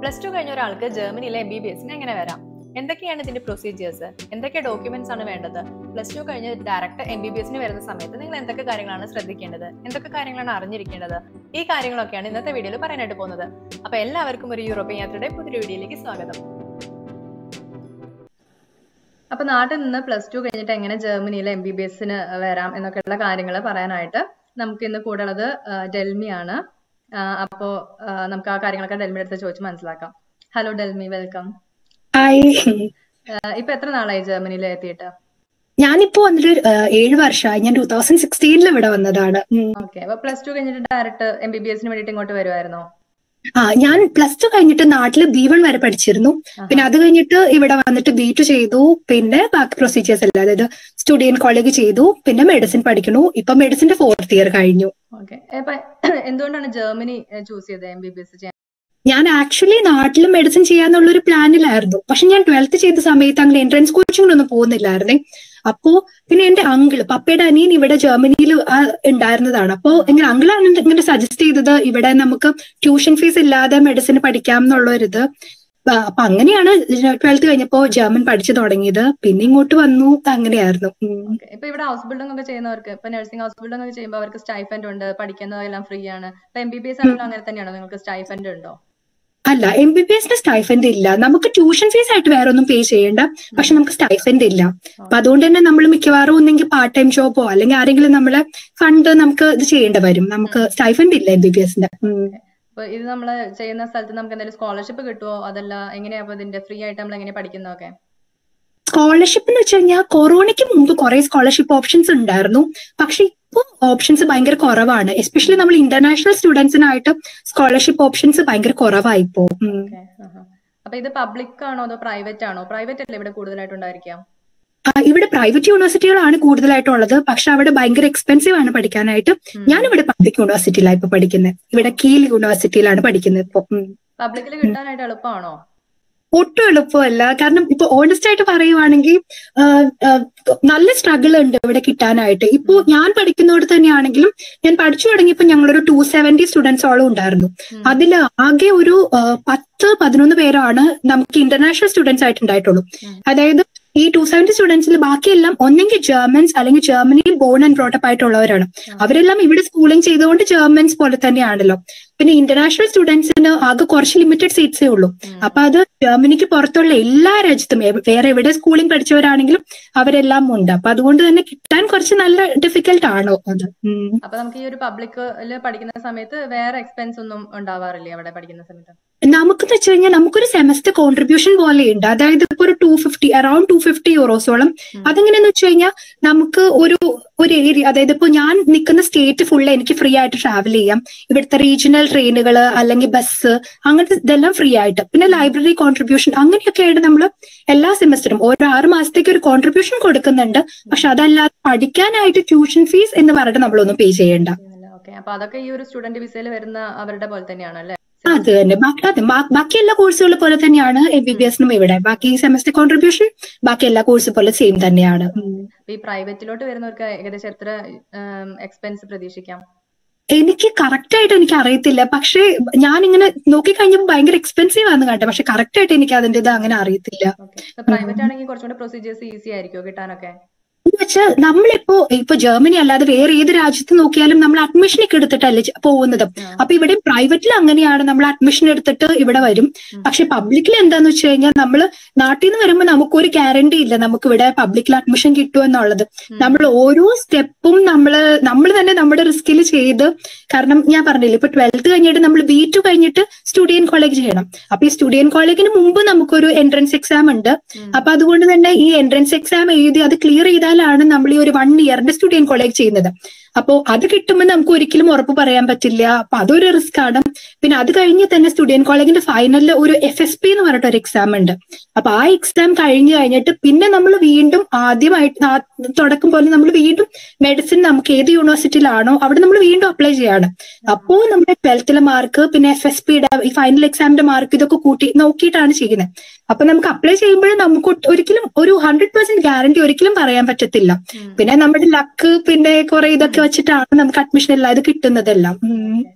Plus two കഴിഞ്ഞ ഒരാൾക്ക് ജർമ്മനിയിലെ എം ബി ബി എസിന് എങ്ങനെ വരാം എന്തൊക്കെയാണ് ഇതിന്റെ പ്രൊസീജിയേഴ്സ് എന്തൊക്കെ ഡോക്യുമെന്റ്സ് ആണ് വേണ്ടത് പ്ലസ് ടു കഴിഞ്ഞ് ഡയറക്റ്റ് എം ബി ബി എസിന് വരുന്ന സമയത്ത് നിങ്ങൾ എന്തൊക്കെ കാര്യങ്ങളാണ് ശ്രദ്ധിക്കേണ്ടത് എന്തൊക്കെ കാര്യങ്ങളാണ് അറിഞ്ഞിരിക്കേണ്ടത് ഈ കാര്യങ്ങളൊക്കെയാണ് ഇന്നത്തെ വീഡിയോയിൽ പറയാനായിട്ട് പോകുന്നത് അപ്പൊ എല്ലാവർക്കും ഒരു യൂറോപ്യൻ യാത്രയുടെ പുതിയ വീഡിയോയിലേക്ക് സ്വാഗതം അപ്പൊ നാട്ടിൽ നിന്ന് പ്ലസ് ടു കഴിഞ്ഞിട്ട് എങ്ങനെ ജർമ്മനിയിലെ എം ബി ബി എസിന് വരാം എന്നൊക്കെയുള്ള കാര്യങ്ങൾ പറയാനായിട്ട് നമുക്ക് ഇന്ന് കൂടെ ഉള്ളത് ഡെൽമിയാണ് അപ്പോ ആ, നമുക്ക് ആ കാര്യങ്ങളൊക്കെ ഡെൽമിയുടെ അടുത്ത് ചോദിച്ച് മനസ്സിലാക്കാം ഹലോ ഡെൽമി വെൽക്കം ഹായ് ഇപ്പൊ എത്ര നാളായി ജർമ്മനിയിൽ എത്തിയിട്ട് ഞാനിപ്പോ വന്നിട്ട് ഒരു, ഏഹ്, ഏഴ് വർഷമായി ഞാൻ ടൂ തൗസൻഡ് സിക്സ്റ്റീനിൽ ഇവിടെ വന്നതാണ് ഉം. ഓക്കെ അപ്പൊ പ്ലസ് ടു കഴിഞ്ഞിട്ട് ഡയറക്റ്റ് എം ബി ബി എസിന് വേണ്ടിയിട്ട് ഇങ്ങോട്ട് വരുമായിരുന്നോ ആ ഞാൻ പ്ലസ് ടു കഴിഞ്ഞിട്ട് നാട്ടില് ബി വൺ വരെ പഠിച്ചിരുന്നു പിന്നെ അത് കഴിഞ്ഞിട്ട് ഇവിടെ വന്നിട്ട് ബി ടു ചെയ്തു പിന്നെ ബാക്കി പ്രൊസീജിയേഴ്സ് എല്ലാം അതായത് സ്റ്റുഡിയൻ കോളേജ് ചെയ്തു പിന്നെ മെഡിസിൻ പഠിക്കണു ഇപ്പൊ മെഡിസിന്റെ ഫോർത്ത് ഇയർ കഴിഞ്ഞു ഓക്കെ അപ്പൊ എന്തുകൊണ്ടാണ് ജർമ്മനി ചൂസ് ചെയ്തത് എം ബി ബി എസ് ചെയ്യാൻ ഞാൻ ആക്ച്വലി നാട്ടിൽ മെഡിസിൻ ചെയ്യാന്നുള്ള ഒരു പ്ലാനിലായിരുന്നു പക്ഷെ ഞാൻ ട്വൽത്ത് ചെയ്ത സമയത്ത് അങ്ങനെ എൻട്രൻസ് കോച്ചിങ്ങിനൊന്നും പോകുന്നില്ലായിരുന്നേ അപ്പോ പിന്നെ എന്റെ അങ്കിള് പപ്പയുടെ അനിയൻ ഇവിടെ ജർമ്മനിയിൽ ഉണ്ടായിരുന്നതാണ് അപ്പോ ഇങ്ങനെ അങ്കിളാണ് ഇങ്ങനെ സജസ്റ്റ് ചെയ്തത് ഇവിടെ നമുക്ക് ട്യൂഷൻ ഫീസ് ഇല്ലാതെ മെഡിസിൻ പഠിക്കാം എന്നുള്ളൊരിത് ആ, അപ്പൊ അങ്ങനെയാണ് ട്വൽത്ത് കഴിഞ്ഞപ്പോ ജർമ്മൻ പഠിച്ചു തുടങ്ങിയത് പിന്നെ ഇങ്ങോട്ട് വന്നു അങ്ങനെയായിരുന്നു ഉം. ഓക്കെ ഇപ്പൊ ഇവിടെ ഹൗസ് ബിൽഡിംഗ് ഒക്കെ ചെയ്യുന്നവർക്ക് ഇപ്പൊ നഴ്സിംഗ് ഹൗസ് ബിൽഡിംഗ് ഒക്കെ ചെയ്യുമ്പോൾ അവർക്ക് സ്റ്റൈഫൻഡ് ഉണ്ട് പഠിക്കുന്നതെല്ലാം ഫ്രീ ആണ് ഇപ്പൊ എം ബി ബി എസ് ആണെങ്കിലും അങ്ങനെ തന്നെയാണോ നിങ്ങൾക്ക് സ്റ്റൈഫൻഡ് ഉണ്ടോ അല്ല എം ബി ബി എസിന്റെ സ്റ്റൈഫൻഡ് ഇല്ല നമുക്ക് ട്യൂഷൻ ഫീസ് ആയിട്ട് വേറെ ഒന്നും പേ ചെയ്യേണ്ട പക്ഷെ നമുക്ക് സ്റ്റൈഫൻഡ് ഇല്ല അപ്പൊ അതുകൊണ്ട് തന്നെ നമ്മൾ മിക്കവാറും ഒന്നെങ്കിൽ പാർട്ട് ടൈം ജോബോ അല്ലെങ്കിൽ ആരെങ്കിലും നമ്മളെ ഫണ്ട് നമുക്ക് ഇത് ചെയ്യേണ്ടി വരും നമുക്ക് സ്റ്റൈഫൻഡ് ഇല്ല എം ബി ബി എസിന്റെ അപ്പൊ ഇത് നമ്മൾ ചെയ്യുന്ന സ്ഥലത്ത് നമുക്ക് എന്തെങ്കിലും സ്കോളർഷിപ്പ് കിട്ടുമോ അതല്ല എങ്ങനെയാ അപ്പൊ ഇതിന്റെ ഫ്രീ ആയിട്ട് നമ്മൾ എങ്ങനെ പഠിക്കുന്നതൊക്കെ സ്കോളർഷിപ്പ് എന്ന് വെച്ച് കഴിഞ്ഞാൽ കൊറോണയ്ക്ക് മുമ്പ് കുറെ സ്കോളർഷിപ്പ് ഓപ്ഷൻസ് ഉണ്ടായിരുന്നു പക്ഷെ ഇപ്പൊ ഓപ്ഷൻസ് ഭയങ്കര കുറവാണ് എസ്പെഷ്യലി നമ്മൾ ഇന്റർനാഷണൽ സ്റ്റുഡൻസിനായിട്ട് സ്കോളർഷിപ്പ് ഓപ്ഷൻസ് ഭയങ്കര കുറവായിപ്പോ ഉം. ഓക്കെ അപ്പൊ ഇത് പബ്ലിക് ആണോ അതോ പ്രൈവറ്റ് ആണോ പ്രൈവറ്റ് അല്ലേ ഇവിടെ കൂടുതലായിട്ട് ഉണ്ടായിരിക്കാം ആ, ഇവിടെ പ്രൈവറ്റ് യൂണിവേഴ്സിറ്റികളാണ് കൂടുതലായിട്ടുള്ളത് പക്ഷെ അവിടെ ഭയങ്കര എക്സ്പെൻസീവ് ആണ് പഠിക്കാനായിട്ട് ഞാനിവിടെ പബ്ലിക് യൂണിവേഴ്സിറ്റിയിലാണ് ഇപ്പൊ പഠിക്കുന്നത് ഇവിടെ കീൽ യൂണിവേഴ്സിറ്റിയിലാണ് പഠിക്കുന്നത് ഇപ്പൊ ഉം. പബ്ലിക്കിൽ കിട്ടാനായിട്ട് എളുപ്പമാണോ ഒട്ടും എളുപ്പമല്ല കാരണം ഇപ്പൊ ഓണസ്റ്റ് ആയിട്ട് പറയുവാണെങ്കിൽ ആ, ആ, നല്ല സ്ട്രഗിൾ ഉണ്ട് ഇവിടെ കിട്ടാനായിട്ട് ഇപ്പോ ഞാൻ പഠിക്കുന്നവിടെ തന്നെയാണെങ്കിലും ഞാൻ പഠിച്ചു തുടങ്ങിയപ്പോൾ ഞങ്ങളൊരു ടു സെവന്റി സ്റ്റുഡൻസോളം ഉണ്ടായിരുന്നു അതിൽ ആകെ ഒരു ആ, പത്ത് പതിനൊന്ന് പേരാണ് നമുക്ക് ഇന്റർനാഷണൽ സ്റ്റുഡൻസ് ആയിട്ട് ഉണ്ടായിട്ടുള്ളൂ അതായത് ഈ ടു സെവന്റി സ്റ്റുഡൻസിൽ ബാക്കിയെല്ലാം ഒന്നെങ്കിൽ ജർമ്മൻസ് അല്ലെങ്കിൽ ജർമ്മനിയിൽ ബോൺ ആൻഡ് ബ്രോട്ടപ്പ് ആയിട്ടുള്ളവരാണ് അവരെല്ലാം ഇവിടെ സ്കൂളിംഗ് ചെയ്തുകൊണ്ട് ജർമ്മൻസ് പോലെ തന്നെയാണല്ലോ പിന്നെ ഇന്റർനാഷണൽ സ്റ്റുഡൻസിന് ആകെ കുറച്ച് ലിമിറ്റഡ് സീറ്റ്സേ ഉള്ളൂ അപ്പൊ അത് ജർമ്മനിക്ക് പുറത്തുള്ള എല്ലാ രാജ്യത്തും എവ- വേറെ എവിടെ സ്കൂളിംഗ് പഠിച്ചവരാണെങ്കിലും അവരെല്ലാം ഉണ്ട് അപ്പൊ അതുകൊണ്ട് തന്നെ കിട്ടാൻ കുറച്ച് നല്ല ഡിഫിക്കൽട്ട് ആണോ അത് ഉം. അപ്പൊ നമുക്ക് ഈ ഒരു പബ്ലിക്കിൽ പഠിക്കുന്ന സമയത്ത് വേറെ എക്സ്പെൻസ് ഒന്നും ഉണ്ടാവാറില്ലേ അവിടെ പഠിക്കുന്ന സമയത്ത് നമുക്കെന്ന് വെച്ച് കഴിഞ്ഞാൽ നമുക്കൊരു സെമസ്റ്റർ കോൺട്രിബ്യൂഷൻ പോലെയുണ്ട് അതായത് ഇപ്പൊ ഒരു two fifty around two fifty യൂറോസോളം അതെങ്ങനെയാന്ന് വെച്ച് കഴിഞ്ഞാൽ നമുക്ക് ഒരു ഒരു ഏരിയ അതായത് ഇപ്പൊ ഞാൻ നിൽക്കുന്ന സ്റ്റേറ്റ് ഫുള്ള് എനിക്ക് ഫ്രീ ആയിട്ട് ട്രാവൽ ചെയ്യാം ഇവിടുത്തെ റീജിയണൽ ട്രെയിനുകൾ അല്ലെങ്കിൽ ബസ് അങ്ങനത്തെ ഇതെല്ലാം ഫ്രീ ആയിട്ട് പിന്നെ ലൈബ്രറി കോൺട്രിബ്യൂഷൻ അങ്ങനെയൊക്കെ ആയിട്ട് നമ്മൾ എല്ലാ സെമസ്റ്ററും ഓരോ ആറ് മാസത്തേക്ക് ഒരു കോൺട്രിബ്യൂഷൻ കൊടുക്കുന്നുണ്ട് പക്ഷെ അതല്ലാതെ പഠിക്കാനായിട്ട് ട്യൂഷൻ ഫീസ് എന്ന് പറഞ്ഞിട്ട് നമ്മളൊന്നും പേ ചെയ്യേണ്ട ഓക്കെ അപ്പൊ അതൊക്കെ ഈ ഒരു സ്റ്റുഡന്റ് വിസയിൽ വരുന്ന അവരുടെ പോലെ തന്നെയാണ് അല്ലേ അത് തന്നെ ബാക്കി അതെ ബാ- ബാക്കി എല്ലാ കോഴ്സുകളെ പോലെ തന്നെയാണ് എം ബി ബി എസിനും ഇവിടെ ബാക്കി സെമസ്റ്റർ കോൺട്രിബ്യൂഷൻ ബാക്കി എല്ലാ കോഴ്സ് പോലെ സെയിം തന്നെയാണ് ഉം. അപ്പൊ ഈ പ്രൈവറ്റിലോട്ട് വരുന്നവർക്ക് ഏകദേശം എത്ര എക്സ്പെൻസ് പ്രതീക്ഷിക്കാം എനിക്ക് കറക്റ്റ് ആയിട്ട് എനിക്ക് അറിയത്തില്ല പക്ഷേ ഞാൻ ഇങ്ങനെ നോക്കിക്കഴിഞ്ഞപ്പോൾ ഭയങ്കര എക്സ്പെൻസീവ് ആണെന്ന് കണ്ടത് പക്ഷെ കറക്റ്റ് ആയിട്ട് എനിക്ക് അതിന്റെ ഇത് അങ്ങനെ അറിയത്തില്ല ഓക്കെ പ്രൈവറ്റ് ആണെങ്കിൽ കുറച്ചുകൂടെ പ്രൊസീജിയേഴ്സ് ഈസി ആയിരിക്കുമോ കിട്ടാനൊക്കെ എന്ന് വെച്ചാൽ നമ്മളിപ്പോ ഇപ്പൊ ജർമ്മനി അല്ലാതെ വേറെ ഏത് രാജ്യത്ത് നോക്കിയാലും നമ്മൾ അഡ്മിഷൻ ഒക്കെ എടുത്തിട്ടല്ലേ ചെ- പോകുന്നത് അപ്പൊ ഇവിടെ പ്രൈവറ്റിൽ അങ്ങനെയാണ് നമ്മൾ അഡ്മിഷൻ എടുത്തിട്ട് ഇവിടെ വരും പക്ഷെ പബ്ലിക്കിൽ എന്താന്ന് വെച്ച് കഴിഞ്ഞാൽ നമ്മൾ നാട്ടിൽ നിന്ന് വരുമ്പോൾ നമുക്കൊരു ഗ്യാരണ്ടി ഇല്ല നമുക്ക് ഇവിടെ പബ്ലിക്കിൽ അഡ്മിഷൻ കിട്ടുമെന്നുള്ളത് നമ്മൾ ഓരോ സ്റ്റെപ്പും നമ്മൾ നമ്മൾ തന്നെ നമ്മുടെ റിസ്കിൽ ചെയ്ത് കാരണം ഞാൻ പറഞ്ഞില്ലേ ഇപ്പൊ ട്വൽത്ത് കഴിഞ്ഞിട്ട് നമ്മൾ ബി ടു കഴിഞ്ഞിട്ട് സ്റ്റുഡിയൻ കോളേജ് ചെയ്യണം അപ്പൊ ഈ സ്റ്റുഡിയൻ കോളേജിന് മുമ്പ് നമുക്കൊരു എൻട്രൻസ് എക്സാം ഉണ്ട് അപ്പൊ അതുകൊണ്ട് തന്നെ ഈ എൻട്രൻസ് എക്സാം എഴുതി അത് ക്ലിയർ ചെയ്താലാണ് നമ്മൾ ഈ ഒരു വൺ ഇയറിന്റെ സ്റ്റുഡിയൻ കോളേജ് ചെയ്യുന്നത് അപ്പോ അത് കിട്ടുമ്പോൾ നമുക്ക് ഒരിക്കലും ഉറപ്പ് പറയാൻ പറ്റില്ല അപ്പൊ അതൊരു റിസ്ക് ആണ് പിന്നെ അത് കഴിഞ്ഞ് തന്നെ സ്റ്റുഡിയൻ കോളേജിന്റെ ഫൈനലിൽ ഒരു എഫ് എസ് പി എന്ന് പറഞ്ഞിട്ട് ഒരു എക്സാം ഉണ്ട് അപ്പൊ ആ എക്സാം കഴിഞ്ഞ് കഴിഞ്ഞിട്ട് പിന്നെ നമ്മൾ വീണ്ടും ആദ്യമായിട്ട് ആ തുടക്കം പോലെ നമ്മൾ വീണ്ടും മെഡിസിൻ നമുക്ക് ഏത് യൂണിവേഴ്സിറ്റിയിലാണോ അവിടെ നമ്മൾ വീണ്ടും അപ്ലൈ ചെയ്യാണ് അപ്പോ നമ്മുടെ ട്വൽത്തിലെ മാർക്ക് പിന്നെ എഫ് എസ് പിയുടെ ഈ ഫൈനൽ എക്സാമിന്റെ മാർക്ക് ഇതൊക്കെ കൂട്ടി നോക്കിയിട്ടാണ് ചെയ്യുന്നത് അപ്പൊ നമുക്ക് അപ്ലൈ ചെയ്യുമ്പോഴും നമുക്ക് ഒട്ട് ഒരിക്കലും ഒരു ഹൺഡ്രഡ് പെർസെന്റ് ഗ്യാരണ്ടി ഒരിക്കലും പറയാൻ പറ്റത്തില്ല പിന്നെ നമ്മുടെ ലക്ക് പിന്നെ കുറെ ഇതൊക്കെ വെച്ചിട്ടാണ് നമുക്ക് അഡ്മിഷൻ എല്ലാം ഇത് കിട്ടുന്നതെല്ലാം ഉം.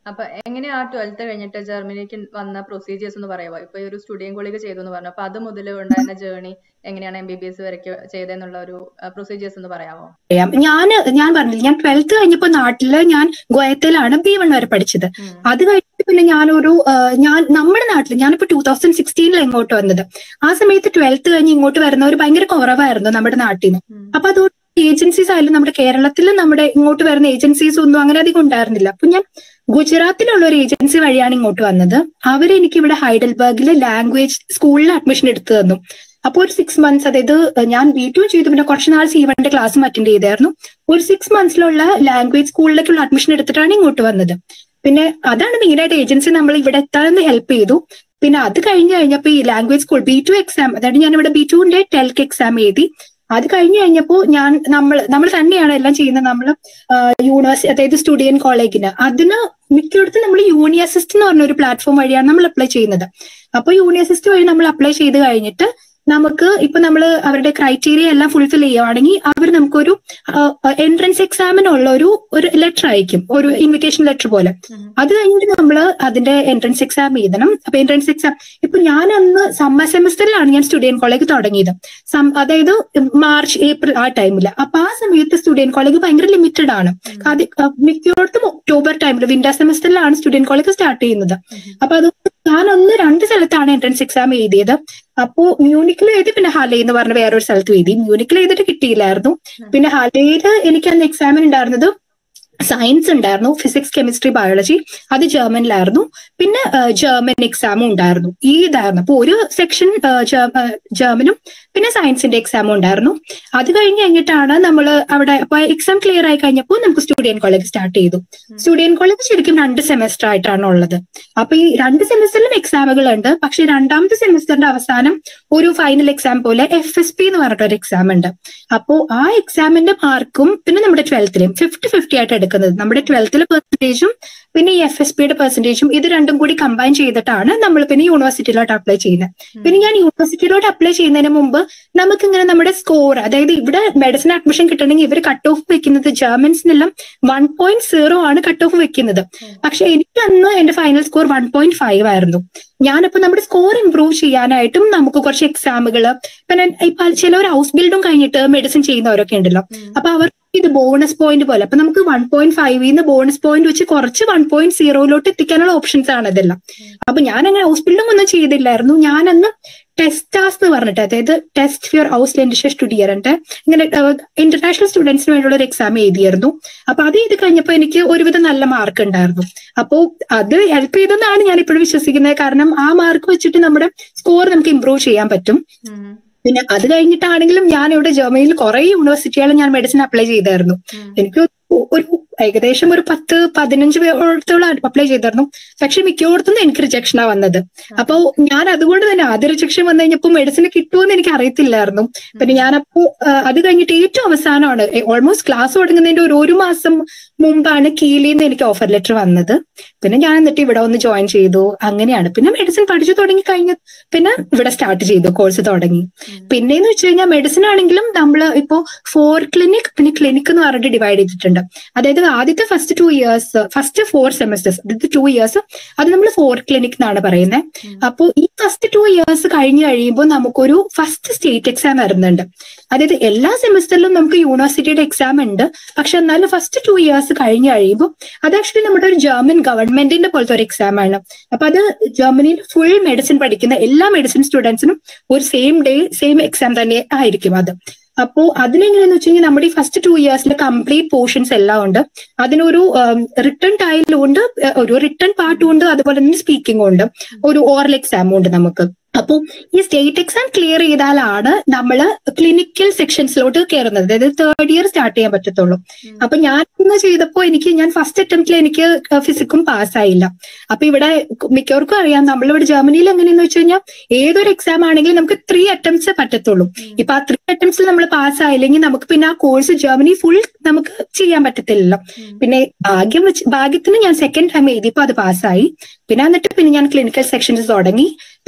അപ്പൊ എങ്ങനെയാ ട്വൽത്ത് കഴിഞ്ഞിട്ട് ജർമ്മനിക്ക് വന്ന പ്രൊസീജിയേഴ്സ് ഒന്ന് പറയാമോ ഇപ്പൊ ഈ ഒരു സ്റ്റുഡിയം കോളേജ് ചെയ്തു എന്ന് പറഞ്ഞു അപ്പൊ അത് മുതൽ ഉണ്ടായിരുന്ന ജേർണി എങ്ങനെയാണ് എം ബി ബി എസ് വരയ്ക്ക് ചെയ്തെന്നുള്ള ഒരു പ്രൊസീജിയേഴ്സ് ഒന്ന് പറയാമോ അറിയാം ഞാൻ ഞാൻ പറഞ്ഞില്ല ഞാൻ ട്വൽത്ത് കഴിഞ്ഞപ്പോ നാട്ടില് ഞാൻ ഗോയത്തിലാണ് ബി വൺ വരെ പഠിച്ചത് ഉം. അത് കഴിഞ്ഞിട്ട് പിന്നെ ഞാനൊരു ആ, ഞാൻ നമ്മുടെ നാട്ടിൽ ഞാനിപ്പോ ടൂ തൗസൻഡ് സിക്സ്റ്റീനിൽ ഇങ്ങോട്ട് വന്നത് ആ സമയത്ത് ട്വൽത്ത് കഴിഞ്ഞ് ഇങ്ങോട്ട് വരുന്നവർ ഭയങ്കര കുറവായിരുന്നു നമ്മുടെ നാട്ടിൽ നിന്ന് ഉം. അപ്പൊ അതുകൊണ്ട് ഏജൻസീസ് ആയാലും നമ്മുടെ കേരളത്തിൽ നമ്മുടെ ഇങ്ങോട്ട് വരുന്ന ഏജൻസീസ് ഒന്നും അങ്ങനെ അധികം ഉണ്ടായിരുന്നില്ല അപ്പൊ ഞാൻ ഗുജറാത്തിലുള്ള ഒരു ഏജൻസി വഴിയാണ് ഇങ്ങോട്ട് വന്നത് അവരെനിക്ക് ഇവിടെ ഹൈഡൽബർഗിൽ ലാംഗ്വേജ് സ്കൂളിൽ അഡ്മിഷൻ എടുത്തു തന്നു അപ്പോൾ ഒരു സിക്സ് മന്ത്സ് അതായത് ഞാൻ വീട്ടിലും ചെയ്തു പിന്നെ കുറച്ച് നാൾ സി വണ്ണിന്റെ ക്ലാസ്സും അറ്റൻഡ് ചെയ്തായിരുന്നു ഒരു സിക്സ് മന്ത്സിലുള്ള ലാംഗ്വേജ് സ്കൂളിലേക്കുള്ള അഡ്മിഷൻ എടുത്തിട്ടാണ് ഇങ്ങോട്ട് വന്നത് പിന്നെ അതാണ് മെയിനായിട്ട് ഏജൻസി നമ്മൾ ഇവിടെ എത്താൻ ഹെൽപ്പ് ചെയ്തു പിന്നെ അത് കഴിഞ്ഞ് കഴിഞ്ഞപ്പോൾ ഈ language school B two exam അതായത് ഞാൻ ഇവിടെ ബി ടുവിന്റെ ടെൽക്ക് എക്സാം എഴുതി അത് കഴിഞ്ഞ് കഴിഞ്ഞപ്പോൾ ഞാൻ നമ്മൾ നമ്മൾ തന്നെയാണ് എല്ലാം ചെയ്യുന്നത് നമ്മൾ യൂണിവേഴ്സിറ്റി അതായത് സ്റ്റുഡിയൻ കോളേജിന് അതിന് മിക്കയിടത്തും നമ്മൾ യൂണി അസിസ്റ്റ് എന്ന് പറഞ്ഞ ഒരു പ്ലാറ്റ്ഫോം വഴിയാണ് നമ്മൾ അപ്ലൈ ചെയ്യുന്നത് അപ്പോൾ യൂണി അസിസ്റ്റ് വഴി നമ്മൾ അപ്ലൈ ചെയ്ത് കഴിഞ്ഞിട്ട് നമുക്ക് ഇപ്പൊ നമ്മൾ അവരുടെ ക്രൈറ്റീരിയ എല്ലാം ഫുൾഫിൽ ചെയ്യുവാണെങ്കിൽ അവർ നമുക്കൊരു എൻട്രൻസ് എക്സാമിനുള്ള ഒരു ഒരു ലെറ്റർ അയക്കും ഒരു ഇൻവിറ്റേഷൻ ലെറ്റർ പോലെ ഉം. അത് കഴിഞ്ഞിട്ട് നമ്മൾ അതിന്റെ എൻട്രൻസ് എക്സാം എഴുതണം അപ്പൊ എൻട്രൻസ് എക്സാം ഇപ്പൊ ഞാൻ അന്ന് സമ്മർ സെമസ്റ്ററിലാണ് ഞാൻ സ്റ്റുഡിയൻ കോളേജ് തുടങ്ങിയത് സം- അതായത് മാർച്ച് ഏപ്രിൽ ആ ടൈമിൽ അപ്പൊ ആ സമയത്ത് സ്റ്റുഡിയൻ കോളേജ് ഭയങ്കര ലിമിറ്റഡ് ആണ് അത് മിക്കയിടത്തും ഒക്ടോബർ ടൈമിൽ വിന്റർ സെമസ്റ്ററിലാണ് സ്റ്റുഡിയൻ കോളേജ് സ്റ്റാർട്ട് ചെയ്യുന്നത് അപ്പൊ അതുകൊണ്ട് ഞാൻ ഒന്ന് രണ്ട് സ്ഥലത്താണ് എൻട്രൻസ് എക്സാം എഴുതിയത് അപ്പോ മ്യൂണിക്കിൽ എഴുതി പിന്നെ ഹാലേ എന്ന് പറഞ്ഞ വേറൊരു സ്ഥലത്ത് എഴുതി മ്യൂണിക്കിൽ എഴുതിയിട്ട് കിട്ടിയില്ലായിരുന്നു പിന്നെ ഹാലയിൽ എനിക്ക് അന്ന് എക്സാമിന് ഉണ്ടായിരുന്നത് സയൻസ് ഉണ്ടായിരുന്നു ഫിസിക്സ് കെമിസ്ട്രി ബയോളജി അത് ജർമ്മനിലായിരുന്നു പിന്നെ ആ, ജർമ്മൻ എക്സാമും ഉണ്ടായിരുന്നു ഈ ഇതായിരുന്നു അപ്പൊ ഒരു സെക്ഷൻ ജർമ്മനും പിന്നെ സയൻസിന്റെ എക്സാമും ഉണ്ടായിരുന്നു അത് കഴിഞ്ഞ് കഴിഞ്ഞിട്ടാണ് നമ്മൾ അവിടെ അപ്പൊ എക്സാം ക്ലിയർ ആയി കഴിഞ്ഞപ്പോൾ നമുക്ക് സ്റ്റുഡിയൻ കോളേജ് സ്റ്റാർട്ട് ചെയ്തു സ്റ്റുഡിയൻ കോളേജ് ശരിക്കും രണ്ട് സെമസ്റ്റർ ആയിട്ടാണ് ഉള്ളത് അപ്പൊ ഈ രണ്ട് സെമസ്റ്ററിലും എക്സാമുകൾ ഉണ്ട് പക്ഷെ രണ്ടാമത്തെ സെമസ്റ്ററിന്റെ അവസാനം ഒരു ഫൈനൽ എക്സാം പോലെ എഫ് എസ് പി എന്ന് പറഞ്ഞിട്ട് ഒരു എക്സാം ഉണ്ട് അപ്പോ ആ എക്സാമിന്റെ മാർക്കും പിന്നെ നമ്മുടെ ട്വൽത്തിലും ഫിഫ്റ്റി ഫിഫ്റ്റി ആയിട്ട് എടുക്കുന്നത് നമ്മുടെ ട്വൽത്തിലെ പെർസെന്റേജും പിന്നെ ഈ എഫ് എസ് പിയുടെ പെർസെന്റേജും ഇത് രണ്ടും കൂടി കമ്പൈൻ ചെയ്തിട്ടാണ് നമ്മൾ പിന്നെ യൂണിവേഴ്സിറ്റിയിലോട്ട് അപ്ലൈ ചെയ്യുന്നത് പിന്നെ ഞാൻ യൂണിവേഴ്സിറ്റിയിലോട്ട് അപ്ലൈ ചെയ്യുന്നതിന് മുമ്പ് നമുക്ക് ഇങ്ങനെ നമ്മുടെ സ്കോർ അതായത് ഇവിടെ മെഡിസിൻ അഡ്മിഷൻ കിട്ടണമെങ്കിൽ ഇവർ കട്ട് ഓഫ് വെക്കുന്നത് ജർമ്മൻസിനെല്ലാം വൺ പോയിന്റ് സീറോ ആണ് കട്ട് ഓഫ് വെക്കുന്നത് പക്ഷെ എനിക്ക് അന്ന് എന്റെ final score one point five ആയിരുന്നു ഞാനിപ്പോ നമ്മുടെ സ്കോർ ഇംപ്രൂവ് ചെയ്യാനായിട്ടും നമുക്ക് കുറച്ച് എക്സാമുകൾ പിന്നെ ഇപ്പൊ ചിലവർ ഹൗസ് ബിൽഡും കഴിഞ്ഞിട്ട് മെഡിസിൻ ചെയ്യുന്നവരൊക്കെ ഉണ്ടല്ലോ അപ്പൊ അവർ ഇത് ബോണസ് പോയിന്റ് പോലെ അപ്പൊ നമുക്ക് വൺ പോയിന്റ് ഫൈവിന്ന് ബോണസ് പോയിന്റ് വെച്ച് കുറച്ച് വൺ പോയിന്റ് സീറോയിലോട്ട് എത്തിക്കാനുള്ള ഓപ്ഷൻസ് ആണ് ഇതെല്ലാം അപ്പൊ ഞാൻ അങ്ങനെ ഹൗസ് ബിൽഡും ഒന്നും ചെയ്തില്ലായിരുന്നു ഞാനന്ന് ടെസ്റ്റാസ് എന്ന് പറഞ്ഞിട്ട് അതായത് ടെസ്റ്റ് ഫിയർ ഹൗസ് ലെൻഡിഷ സ്റ്റുഡിയറിന്റെ ഇങ്ങനെ ഇന്റർനാഷണൽ സ്റ്റുഡൻസിന് വേണ്ടിയുള്ള ഒരു എക്സാം എഴുതിയായിരുന്നു അപ്പൊ അത് ചെയ്ത് കഴിഞ്ഞപ്പോൾ എനിക്ക് ഒരുവിധം നല്ല മാർക്ക് ഉണ്ടായിരുന്നു അപ്പോ അത് ഹെൽപ്പ് ചെയ്തെന്നാണ് ഞാൻ ഇപ്പോഴും വിശ്വസിക്കുന്നത് കാരണം ആ മാർക്ക് വെച്ചിട്ട് നമ്മുടെ സ്കോർ നമുക്ക് ഇമ്പ്രൂവ് ചെയ്യാൻ പറ്റും ഉം. പിന്നെ അത് കഴിഞ്ഞിട്ടാണെങ്കിലും ഞാൻ ഇവിടെ ജർമ്മനിയിൽ കുറെ യൂണിവേഴ്സിറ്റികൾ ഞാൻ മെഡിസിൻ അപ്ലൈ ചെയ്തായിരുന്നു ഉം. എനിക്ക് ഒരു ഏകദേശം ഒരു പത്ത് പതിനഞ്ച് പേരോടത്തോളം അപ്ലൈ ചെയ്തായിരുന്നു പക്ഷെ മിക്കയിടത്തുനിന്ന് എനിക്ക് റിജക്ഷനാ വന്നത് അപ്പൊ ഞാൻ അതുകൊണ്ട് തന്നെ ആദ്യ റിജക്ഷൻ വന്നു കഴിഞ്ഞപ്പോൾ മെഡിസിൻ കിട്ടുമെന്ന് എനിക്ക് അറിയത്തില്ലായിരുന്നു പിന്നെ ഞാനപ്പോ ആ, അത് കഴിഞ്ഞിട്ട് ഏറ്റവും അവസാനമാണ് ഓൾമോസ്റ്റ് ക്ലാസ് തുടങ്ങുന്നതിന്റെ ഒരു ഒരു മാസം മുമ്പാണ് കീലിൽ നിന്ന് എനിക്ക് ഓഫർ ലെറ്റർ വന്നത് പിന്നെ ഞാൻ എന്നിട്ട് ഇവിടെ ഒന്ന് ജോയിൻ ചെയ്തു അങ്ങനെയാണ് പിന്നെ മെഡിസിൻ പഠിച്ചു തുടങ്ങി കഴിഞ്ഞ പിന്നെ ഇവിടെ സ്റ്റാർട്ട് ചെയ്തു കോഴ്സ് തുടങ്ങി പിന്നെന്ന് വെച്ച് കഴിഞ്ഞാൽ മെഡിസിൻ ആണെങ്കിലും നമ്മൾ ഇപ്പോ ഫോർ ക്ലിനിക് പിന്നെ ക്ലിനിക് എന്ന് പറഞ്ഞിട്ട് ഡിവൈഡ് ചെയ്തിട്ടുണ്ട് അതായത് ആദ്യത്തെ first two years first four semesters ആദ്യത്തെ ടു ഇയേഴ്സ് അത് നമ്മൾ ഫോർ ക്ലിനിക് എന്നാണ് പറയുന്നത് അപ്പോൾ ഈ ഫസ്റ്റ് ടു ഇയേഴ്സ് കഴിഞ്ഞ് കഴിയുമ്പോൾ നമുക്കൊരു ഫസ്റ്റ് സ്റ്റേറ്റ് എക്സാം വരുന്നുണ്ട് അതായത് എല്ലാ സെമസ്റ്ററിലും നമുക്ക് യൂണിവേഴ്സിറ്റിയുടെ എക്സാം ഉണ്ട് പക്ഷെ എന്നാലും ഫസ്റ്റ് ടു ഇയേഴ്സ് കഴിഞ്ഞ് കഴിയുമ്പോൾ അത് ആക്ച്വലി നമ്മുടെ ഒരു ജർമ്മൻ ഗവൺമെന്റിന്റെ പോലത്തെ ഒരു എക്സാം ആണ് അപ്പൊ അത് ജർമ്മനിയിൽ ഫുൾ മെഡിസിൻ പഠിക്കുന്ന എല്ലാ മെഡിസിൻ സ്റ്റുഡൻസിനും ഒരു സെയിം ഡേ സെയിം എക്സാം തന്നെ ആയിരിക്കും അത് അപ്പോ അതിനെങ്ങനെയാന്ന് വെച്ച് കഴിഞ്ഞാൽ നമ്മുടെ ഈ ഫസ്റ്റ് ടു ഇയേഴ്സിലെ കംപ്ലീറ്റ് പോർഷൻസ് എല്ലാം ഉണ്ട് അതിനൊരു റിട്ടേൺ ടൈലും ഉണ്ട് ഏഹ് ഒരു റിട്ടേൺ പാർട്ടും ഉണ്ട് അതുപോലെ തന്നെ സ്പീക്കിംഗും ഉണ്ട് ഒരു ഓറൽ എക്സാമും ഉണ്ട് നമുക്ക് അപ്പോ ഈ സ്റ്റേറ്റ് എക്സാം ക്ലിയർ ചെയ്താലാണ് നമ്മൾ ക്ലിനിക്കൽ സെക്ഷൻസിലോട്ട് കയറുന്നത് അതായത് തേർഡ് ഇയർ സ്റ്റാർട്ട് ചെയ്യാൻ പറ്റത്തുള്ളൂ അപ്പൊ ഞാൻ ഇന്ന് ചെയ്തപ്പോ എനിക്ക് ഞാൻ ഫസ്റ്റ് അറ്റംപ്റ്റിൽ എനിക്ക് ഫിസിക്കും പാസ്സായില്ല അപ്പൊ ഇവിടെ മിക്കവർക്കും അറിയാം നമ്മളിവിടെ ജർമ്മനിയിൽ എങ്ങനെയെന്ന് വെച്ച് കഴിഞ്ഞാൽ ഏതൊരു എക്സാം ആണെങ്കിലും നമുക്ക് ത്രീ അറ്റംപ്റ്റ്സ് പറ്റത്തുള്ളൂ ഇപ്പൊ ആ ത്രീ അറ്റംപ്റ്റ്സിൽ നമ്മൾ പാസ്സായില്ലെങ്കിൽ നമുക്ക് പിന്നെ ആ കോഴ്സ് ജർമ്മനി ഫുൾ നമുക്ക് ചെയ്യാൻ പറ്റത്തില്ലല്ലോ പിന്നെ ഭാഗ്യം വെച്ച് ഭാഗ്യത്തിന് ഞാൻ സെക്കൻഡ് ടൈം എഴുതിയപ്പോ അത് പാസ്സായി പിന്നെ എന്നിട്ട് പിന്നെ ഞാൻ ക്ലിനിക്കൽ സെക്ഷൻസ് തുടങ്ങി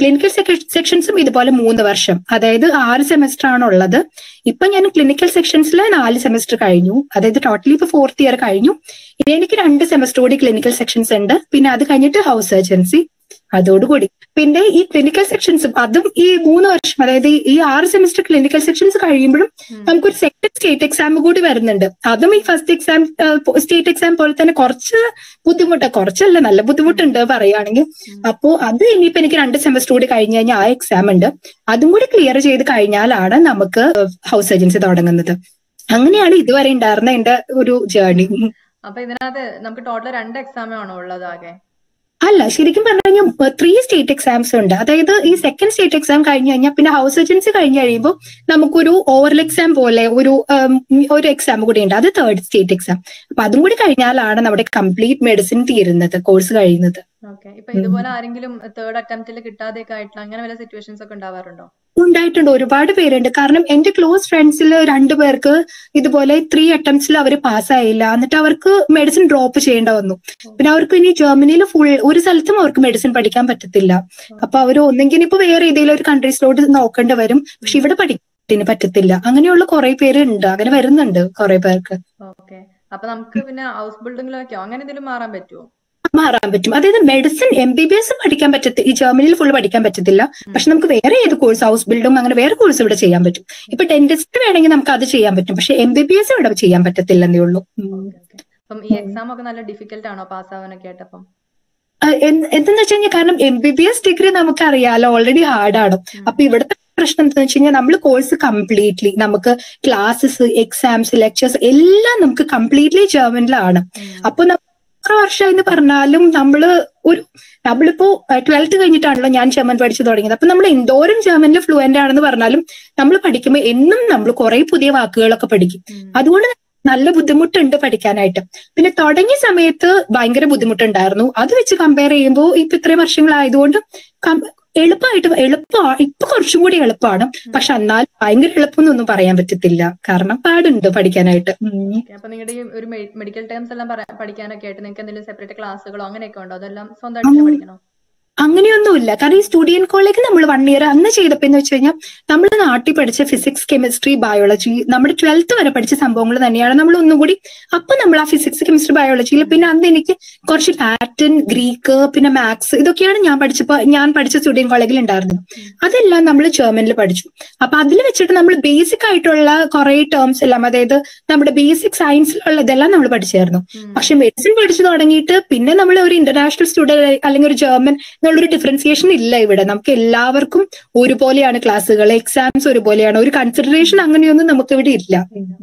ക്ലിനിക്കൽ സെക്ഷൻസും ഇതുപോലെ മൂന്ന് വർഷം അതായത് ആറ് സെമസ്റ്റർ ആണ് ഉള്ളത് ഇപ്പൊ ഞാൻ ക്ലിനിക്കൽ സെക്ഷൻസിൽ നാല് സെമസ്റ്റർ കഴിഞ്ഞു അതായത് ടോട്ടലി ഇപ്പൊ ഫോർത്ത് ഇയർ കഴിഞ്ഞു ഇനി എനിക്ക് രണ്ട് സെമസ്റ്റർ കൂടി ക്ലിനിക്കൽ സെക്ഷൻസ് ഉണ്ട് പിന്നെ അത് കഴിഞ്ഞിട്ട് ഹൗസ് സർജൻസി അതോടുകൂടി പിന്നെ ഈ ക്ലിനിക്കൽ സെക്ഷൻസും അതും ഈ മൂന്ന് വർഷം അതായത് ഈ- ഈ ആറ് സെമസ്റ്റർ ക്ലിനിക്കൽ സെക്ഷൻസ് കഴിയുമ്പോഴും നമുക്കൊരു സെക്കൻഡ് സ്റ്റേറ്റ് എക്സാം കൂടി വരുന്നുണ്ട് അതും ഈ ഫസ്റ്റ് എക്സാം സ്റ്റേറ്റ് എക്സാം പോലെ തന്നെ കുറച്ച് ബുദ്ധിമുട്ട് കുറച്ചല്ല നല്ല ബുദ്ധിമുട്ടുണ്ട് പറയുകയാണെങ്കിൽ അപ്പോ അത് ഇനിയിപ്പോ എനിക്ക് രണ്ട് സെമസ്റ്റർ കൂടി കഴിഞ്ഞ് കഴിഞ്ഞാൽ ആ എക്സാം ഉണ്ട് അതും കൂടി ക്ലിയർ ചെയ്ത് കഴിഞ്ഞാലാണ് നമുക്ക് ഹൗസ് ഏജൻസി തുടങ്ങുന്നത് അങ്ങനെയാണ് ഇതുവരെ ഉണ്ടായിരുന്ന എന്റെ ഒരു ജേർണി അപ്പൊ ഇതിനകത്ത് നമുക്ക് ടോട്ടൽ രണ്ട് എക്സാമേ ആണോ ഉള്ളത് ആകെ അല്ല ശരിക്കും പറഞ്ഞു കഴിഞ്ഞാൽ ത്രീ സ്റ്റേറ്റ് എക്സാംസ് ഉണ്ട് അതായത് ഈ സെക്കൻഡ് സ്റ്റേറ്റ് എക്സാം കഴിഞ്ഞു കഴിഞ്ഞാൽ പിന്നെ ഹൗസ് ഏജൻസി കഴിഞ്ഞ് കഴിയുമ്പോൾ നമുക്കൊരു ഓവറൽ എക്സാം പോലെ ഒരു ഉം, ഒരു എക്സാം കൂടി ഉണ്ട് അത് തേർഡ് സ്റ്റേറ്റ് എക്സാം അപ്പൊ അതും കൂടി കഴിഞ്ഞാലാണ് നമ്മുടെ കംപ്ലീറ്റ് മെഡിസിൻ തീരുന്നത് കോഴ്സ് കഴിയുന്നത് ഓക്കെ ഇപ്പൊ ഇതുപോലെ ആരെങ്കിലും തേർഡ് അറ്റംപ്റ്റിൽ കിട്ടാതെയൊക്കെ ആയിട്ടുള്ള അങ്ങനെ വല്ല സിറ്റുവേഷൻസ് ഒക്കെ ഉണ്ടാവാറുണ്ടോ ഉണ്ടായിട്ടുണ്ട് ഒരുപാട് പേരുണ്ട് കാരണം എന്റെ ക്ലോസ് ഫ്രണ്ട്സിൽ രണ്ടു പേർക്ക് ഇതുപോലെ ത്രീ അറ്റംപ്റ്റ്സിൽ അവർ പാസ്സായില്ല എന്നിട്ട് അവർക്ക് മെഡിസിൻ ഡ്രോപ്പ് ചെയ്യേണ്ട വന്നു പിന്നെ അവർക്ക് ഇനി ജർമ്മനിയിൽ ഫുൾ ഒരു സ്ഥലത്തും അവർക്ക് മെഡിസിൻ പഠിക്കാൻ പറ്റത്തില്ല അപ്പൊ അവർ ഒന്നെങ്കിൽ ഇപ്പൊ വേറെ ഏതെങ്കിലും ഒരു കൺട്രീസിലോട്ട് നോക്കേണ്ടി വരും പക്ഷെ ഇവിടെ പഠിക്കാൻ പറ്റത്തില്ല അങ്ങനെയുള്ള കുറെ പേര് ഉണ്ട് അങ്ങനെ വരുന്നുണ്ട് കുറെ പേർക്ക് ഓക്കെ അപ്പൊ നമുക്ക് പിന്നെ ഹൗസ് ബിൽഡിങ്ങിലൊക്കെയോ അങ്ങനെ എന്തെങ്കിലും മാറാൻ പറ്റുമോ മാറാൻ പറ്റും അതായത് medicine M B B S പഠിക്കാൻ പറ്റത്തില്ല ഈ ജർമ്മനിയിൽ ഫുൾ പഠിക്കാൻ പറ്റത്തില്ല പക്ഷെ നമുക്ക് വേറെ ഏത് കോഴ്സ് ഹൗസ് ബിൽഡും അങ്ങനെ വേറെ കോഴ്സ് ഇവിടെ ചെയ്യാൻ പറ്റും ഇപ്പൊ ഡെന്റിസ്റ്റ് വേണമെങ്കിൽ നമുക്ക് അത് ചെയ്യാൻ പറ്റും പക്ഷെ എം ബി ബി എസ് ഇവിടെ ചെയ്യാൻ പറ്റത്തില്ലെന്നേ ഉള്ളൂ ഉം. ഓക്കെ ഓക്കെ അപ്പം ഈ എക്സാം ഒക്കെ നല്ല ഡിഫിക്കൽട്ട് ആണോ പാസ് ആവാനൊക്കെ ആയിട്ടപ്പം ആ, എന്ത് എന്തെന്ന് വെച്ച് കഴിഞ്ഞാൽ കാരണം M B B S degree നമുക്ക് അറിയാലോ ഓൾറെഡി ഹാർഡാണ് അപ്പൊ ഇവിടുത്തെ പ്രശ്നം എന്താണെന്ന് വെച്ച് കഴിഞ്ഞാൽ നമ്മൾ കോഴ്സ് കംപ്ലീറ്റ്ലി നമുക്ക് ക്ലാസ്സസ് എക്സാംസ് ലെക്ചേഴ്സ് എല്ലാം നമുക്ക് കംപ്ലീറ്റ്ലി ജർമ്മനിലാണ് അപ്പൊ നമ്മൾ എത്ര വർഷം എന്ന് പറഞ്ഞാലും നമ്മള് ഒരു നമ്മളിപ്പോ ട്വൽത്ത് കഴിഞ്ഞിട്ടാണല്ലോ ഞാൻ ജർമ്മൻ പഠിച്ചു തുടങ്ങിയത് അപ്പൊ നമ്മൾ എന്തോരം ജർമ്മനിൽ ഫ്ലുവന്റ് ആണെന്ന് പറഞ്ഞാലും നമ്മൾ പഠിക്കുമ്പോൾ എന്നും നമ്മൾ കുറെ പുതിയ വാക്കുകളൊക്കെ പഠിക്കും അതുകൊണ്ട് നല്ല ബുദ്ധിമുട്ടുണ്ട് പഠിക്കാനായിട്ട് പിന്നെ തുടങ്ങിയ സമയത്ത് ഭയങ്കര ബുദ്ധിമുട്ടുണ്ടായിരുന്നു അത് വെച്ച് കമ്പയർ ചെയ്യുമ്പോൾ ഇപ്പൊ ഇത്രയും വർഷങ്ങളായതുകൊണ്ട് കം- എളുപ്പമായിട്ട് എളുപ്പമാണ് ഇപ്പൊ കുറച്ചും കൂടി എളുപ്പമാണ് പക്ഷെ എന്നാൽ ഭയങ്കര എളുപ്പമൊന്നും പറയാൻ പറ്റത്തില്ല കാരണം പാടുണ്ട് പഠിക്കാനായിട്ട് ഉം. ഓക്കെ അപ്പൊ നിങ്ങളുടെ ഈ ഒരു മെഡിക്കൽ ടേംസ് എല്ലാം പറ- പഠിക്കാനൊക്കെ ആയിട്ട് നിങ്ങൾക്ക് എന്തെങ്കിലും സെപ്പറേറ്റ് ക്ലാസ്സുകളോ അങ്ങനെയൊക്കെ ഉണ്ടോ അതെല്ലാം സ്വന്തമായിട്ട് തന്നെ പഠിക്കണോ അങ്ങനെയൊന്നുമില്ല കാരണം ഈ സ്റ്റുഡിയൻ കോളേജ് നമ്മൾ വൺ ഇയർ അന്ന് ചെയ്തപ്പോ എന്ന് വെച്ച് കഴിഞ്ഞാൽ നമ്മൾ നാട്ടിൽ പഠിച്ച ഫിസിക്സ് കെമിസ്ട്രി ബയോളജി നമ്മുടെ ട്വൽത്ത് വരെ പഠിച്ച സംഭവങ്ങൾ തന്നെയാണ് നമ്മൾ ഒന്നും കൂടി അപ്പൊ നമ്മൾ ആ ഫിസിക്സ് കെമിസ്ട്രി ബയോളജിയിൽ പിന്നെ അന്ന് എനിക്ക് കുറച്ച് ലാറ്റിൻ ഗ്രീക്ക് പിന്നെ മാത്സ് ഇതൊക്കെയാണ് ഞാൻ പഠിച്ചപ്പോ ഞാൻ പഠിച്ച സ്റ്റുഡിയൻ കോളേജിൽ ഉണ്ടായിരുന്നത് അതെല്ലാം നമ്മൾ ജർമ്മനിൽ പഠിച്ചു അപ്പൊ അതിൽ വെച്ചിട്ട് നമ്മൾ ബേസിക് ആയിട്ടുള്ള കുറെ ടേംസ് എല്ലാം അതായത് നമ്മുടെ ബേസിക് സയൻസിലുള്ള ഇതെല്ലാം നമ്മൾ പഠിച്ചായിരുന്നു പക്ഷെ മെഡിസിൻ പഠിച്ചു തുടങ്ങിയിട്ട് പിന്നെ നമ്മൾ ഒരു ഇന്റർനാഷണൽ സ്റ്റുഡന്റ് അല്ലെങ്കിൽ ഒരു ജർമ്മൻ എന്നുള്ളൊരു ഡിഫറൻസിയേഷൻ ഇല്ല ഇവിടെ നമുക്ക് എല്ലാവർക്കും ഒരുപോലെയാണ് ക്ലാസ്സുകൾ എക്സാംസ് ഒരുപോലെയാണ് ഒരു കൺസിഡറേഷൻ അങ്ങനെയൊന്നും നമുക്ക് ഇവിടെ ഇല്ല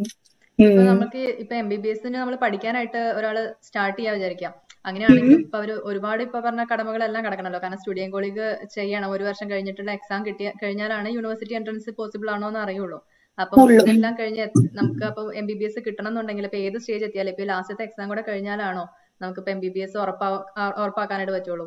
ഇപ്പൊ ഉം. നമുക്ക് ഇപ്പൊ എം ബി ബി എസിന് നമ്മൾ പഠിക്കാനായിട്ട് ഒരാള് സ്റ്റാർട്ട് ചെയ്യാൻ വിചാരിക്കാം അങ്ങനെയാണെങ്കിൽ ഇപ്പൊ അവര് ഒരുപാട് ഇപ്പൊ പറഞ്ഞ കടമകളെല്ലാം കിടക്കണല്ലോ കാരണം സ്റ്റുഡിയം കോളേജ് ചെയ്യണം ഒരു വർഷം കഴിഞ്ഞിട്ടുള്ള എക്സാം കിട്ടിയ കഴിഞ്ഞാലാണ് യൂണിവേഴ്സിറ്റി എൻട്രൻസ് പോസിബിൾ ആണോ എന്ന് അറിയുള്ളൂ അപ്പൊ ഉള്ളൂ. ഇതെല്ലാം കഴിഞ്ഞ് എത്ത് നമുക്ക് അപ്പൊ എം ബി ബി എസ് കിട്ടണം എന്നുണ്ടെങ്കിൽ ഇപ്പൊ ഏത് സ്റ്റേജ് എത്തിയാലും ഇപ്പൊ ലാസ്റ്റത്തെ എക്സാം കൂടെ കഴിഞ്ഞാലാണോ നമുക്ക് ഇപ്പൊ എം ബി ബി എസ് ഉറപ്പാ ആ- ഉറപ്പാക്കാനായിട്ട് പറ്റുള്ളൂ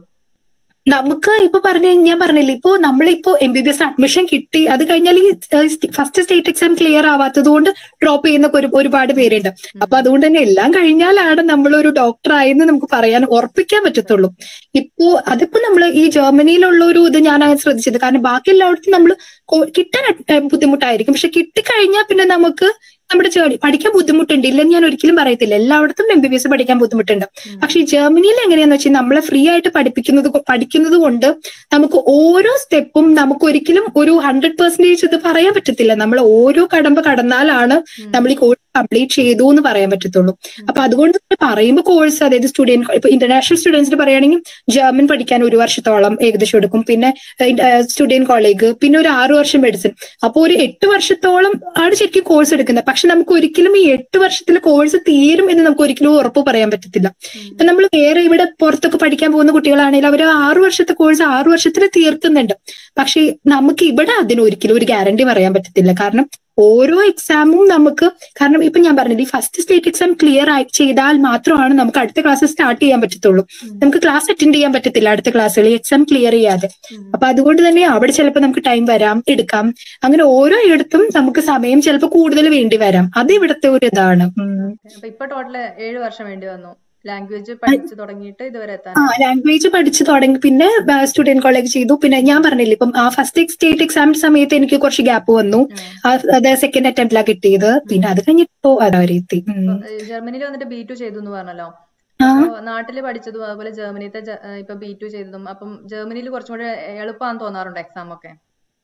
നമുക്ക് ഇപ്പൊ പറഞ്ഞ ഞാൻ പറഞ്ഞില്ലേ ഇപ്പോ നമ്മളിപ്പോ M B B S admission കിട്ടി അത് കഴിഞ്ഞാൽ ഈ ഫസ്റ്റ് സ്റ്റേറ്റ് എക്സാം ക്ലിയർ ആവാത്തത് കൊണ്ട് ഡ്രോപ്പ് ചെയ്യുന്ന ഒരു ഒരുപാട് പേരുണ്ട് അപ്പൊ അതുകൊണ്ട് തന്നെ എല്ലാം കഴിഞ്ഞാലാണ് നമ്മൾ ഒരു ഡോക്ടർ ആയെന്ന് നമുക്ക് പറയാൻ ഉറപ്പിക്കാൻ പറ്റത്തുള്ളൂ ഇപ്പോ അതിപ്പോ നമ്മൾ ഈ ജർമ്മനിയിലുള്ള ഒരു ഇത് ഞാൻ ശ്രദ്ധിച്ചത് കാരണം ബാക്കി എല്ലായിടത്തും നമ്മൾ കിട്ടാൻ അ- ബുദ്ധിമുട്ടായിരിക്കും പക്ഷെ കിട്ടിക്കഴിഞ്ഞാൽ പിന്നെ നമുക്ക് നമ്മുടെ ജേർണി പഠിക്കാൻ ബുദ്ധിമുട്ടുണ്ട് ഇല്ലെന്ന് ഞാൻ ഒരിക്കലും പറയത്തില്ല എല്ലായിടത്തും എം ബി ബി എസ് പഠിക്കാൻ ബുദ്ധിമുട്ടുണ്ട് പക്ഷെ ഈ ജർമ്മനിയിൽ എങ്ങനെയാന്ന് വെച്ചാൽ നമ്മളെ ഫ്രീ ആയിട്ട് പഠിപ്പിക്കുന്നത് കൊ- പഠിക്കുന്നത് കൊണ്ട് നമുക്ക് ഓരോ സ്റ്റെപ്പും നമുക്ക് ഒരിക്കലും ഒരു ഹൺഡ്രഡ് പെർസെന്റേജ് ഇത് പറയാൻ പറ്റത്തില്ല നമ്മൾ ഓരോ കടമ്പ കടന്നാലാണ് നമ്മൾ ഈ കോഴ്സ് കംപ്ലീറ്റ് ചെയ്തു എന്ന് പറയാൻ പറ്റത്തുള്ളൂ അപ്പൊ അതുകൊണ്ട് തന്നെ പറയുമ്പോൾ കോഴ്സ് അതായത് സ്റ്റുഡന്റ് ഇപ്പൊ ഇന്റർനാഷണൽ സ്റ്റുഡൻസിന് പറയുകയാണെങ്കിൽ ജർമ്മൻ പഠിക്കാൻ ഒരു വർഷത്തോളം ഏകദേശം എടുക്കും പിന്നെ സ്റ്റുഡന്റ് കോളേജ് പിന്നെ ഒരു ആറു വർഷം മെഡിസിൻ അപ്പൊ ഒരു എട്ട് വർഷത്തോളം ആണ് ശരിക്കും കോഴ്സ് എടുക്കുന്നത് പക്ഷെ നമുക്ക് ഒരിക്കലും ഈ എട്ട് വർഷത്തിൽ കോഴ്സ് തീരും എന്ന് നമുക്ക് ഒരിക്കലും ഉറപ്പ് പറയാൻ പറ്റത്തില്ല ഇപ്പൊ നമ്മൾ വേറെ ഇവിടെ പുറത്തൊക്കെ പഠിക്കാൻ പോകുന്ന കുട്ടികളാണെങ്കിൽ അവർ ആറു വർഷത്തെ കോഴ്സ് ആറു വർഷത്തിൽ തീർക്കുന്നുണ്ട് പക്ഷെ നമുക്ക് ഇവിടെ അതിന് ഒരിക്കലും ഒരു ഗ്യാരണ്ടി പറയാൻ പറ്റത്തില്ല കാരണം ഓരോ എക്സാമും നമുക്ക് കാരണം ഇപ്പൊ ഞാൻ പറഞ്ഞില്ല ഈ ഫസ്റ്റ് സ്റ്റേറ്റ് എക്സാം ക്ലിയർ ആയി ചെയ്താൽ മാത്രമാണ് നമുക്ക് അടുത്ത ക്ലാസ് സ്റ്റാർട്ട് ചെയ്യാൻ പറ്റത്തുള്ളൂ നമുക്ക് ക്ലാസ് അറ്റൻഡ് ചെയ്യാൻ പറ്റത്തില്ല അടുത്ത ക്ലാസ്സുകൾ എക്സാം ക്ലിയർ ചെയ്യാതെ അപ്പൊ അതുകൊണ്ട് തന്നെ അവിടെ ചിലപ്പോൾ നമുക്ക് ടൈം വരാം എടുക്കാം അങ്ങനെ ഓരോ ഇടത്തും നമുക്ക് സമയം ചിലപ്പോൾ കൂടുതൽ വേണ്ടി വരാം അത് ഇവിടുത്തെ ഒരു ഇതാണ് ഉം. അപ്പൊ ഇപ്പൊ ടോട്ടല് ഏഴ് വർഷം വേണ്ടി വന്നു ലാംഗ്വേജ് പഠിച്ചു തുടങ്ങിയിട്ട് ഇതുവരെ എത്താൻ ആ ലാംഗ്വേജ് പഠിച്ചു തുടങ്ങി പിന്നെ സ്റ്റുഡന്റ് കോളേജ് ചെയ്തു പിന്നെ ഞാൻ പറഞ്ഞില്ലേ ഇപ്പം ആ ഫസ്റ്റ് സ്റ്റേറ്റ് എക്സാമിന്റെ സമയത്ത് എനിക്ക് കുറച്ച് ഗ്യാപ്പ് വന്നു ആ, അത് സെക്കൻഡ് അറ്റംപ്റ്റിലാണ് കിട്ടിയത് പിന്നെ അത് കഴിഞ്ഞിപ്പോ അതവരെ എത്തി ഉം. ജർമ്മനിയിൽ വന്നിട്ട് ബി ടു ചെയ്തു എന്ന് പറഞ്ഞല്ലോ ആ അപ്പൊ നാട്ടില് പഠിച്ചതും അതുപോലെ ജർമ്മനിത്തെ ജ- ഏഹ് ഇപ്പൊ ബി ടു ചെയ്തതും അപ്പം ജർമ്മനിയിൽ കുറച്ചും കൂടെ എളുപ്പമാണെന്ന് തോന്നാറുണ്ട് എക്സാം ഒക്കെ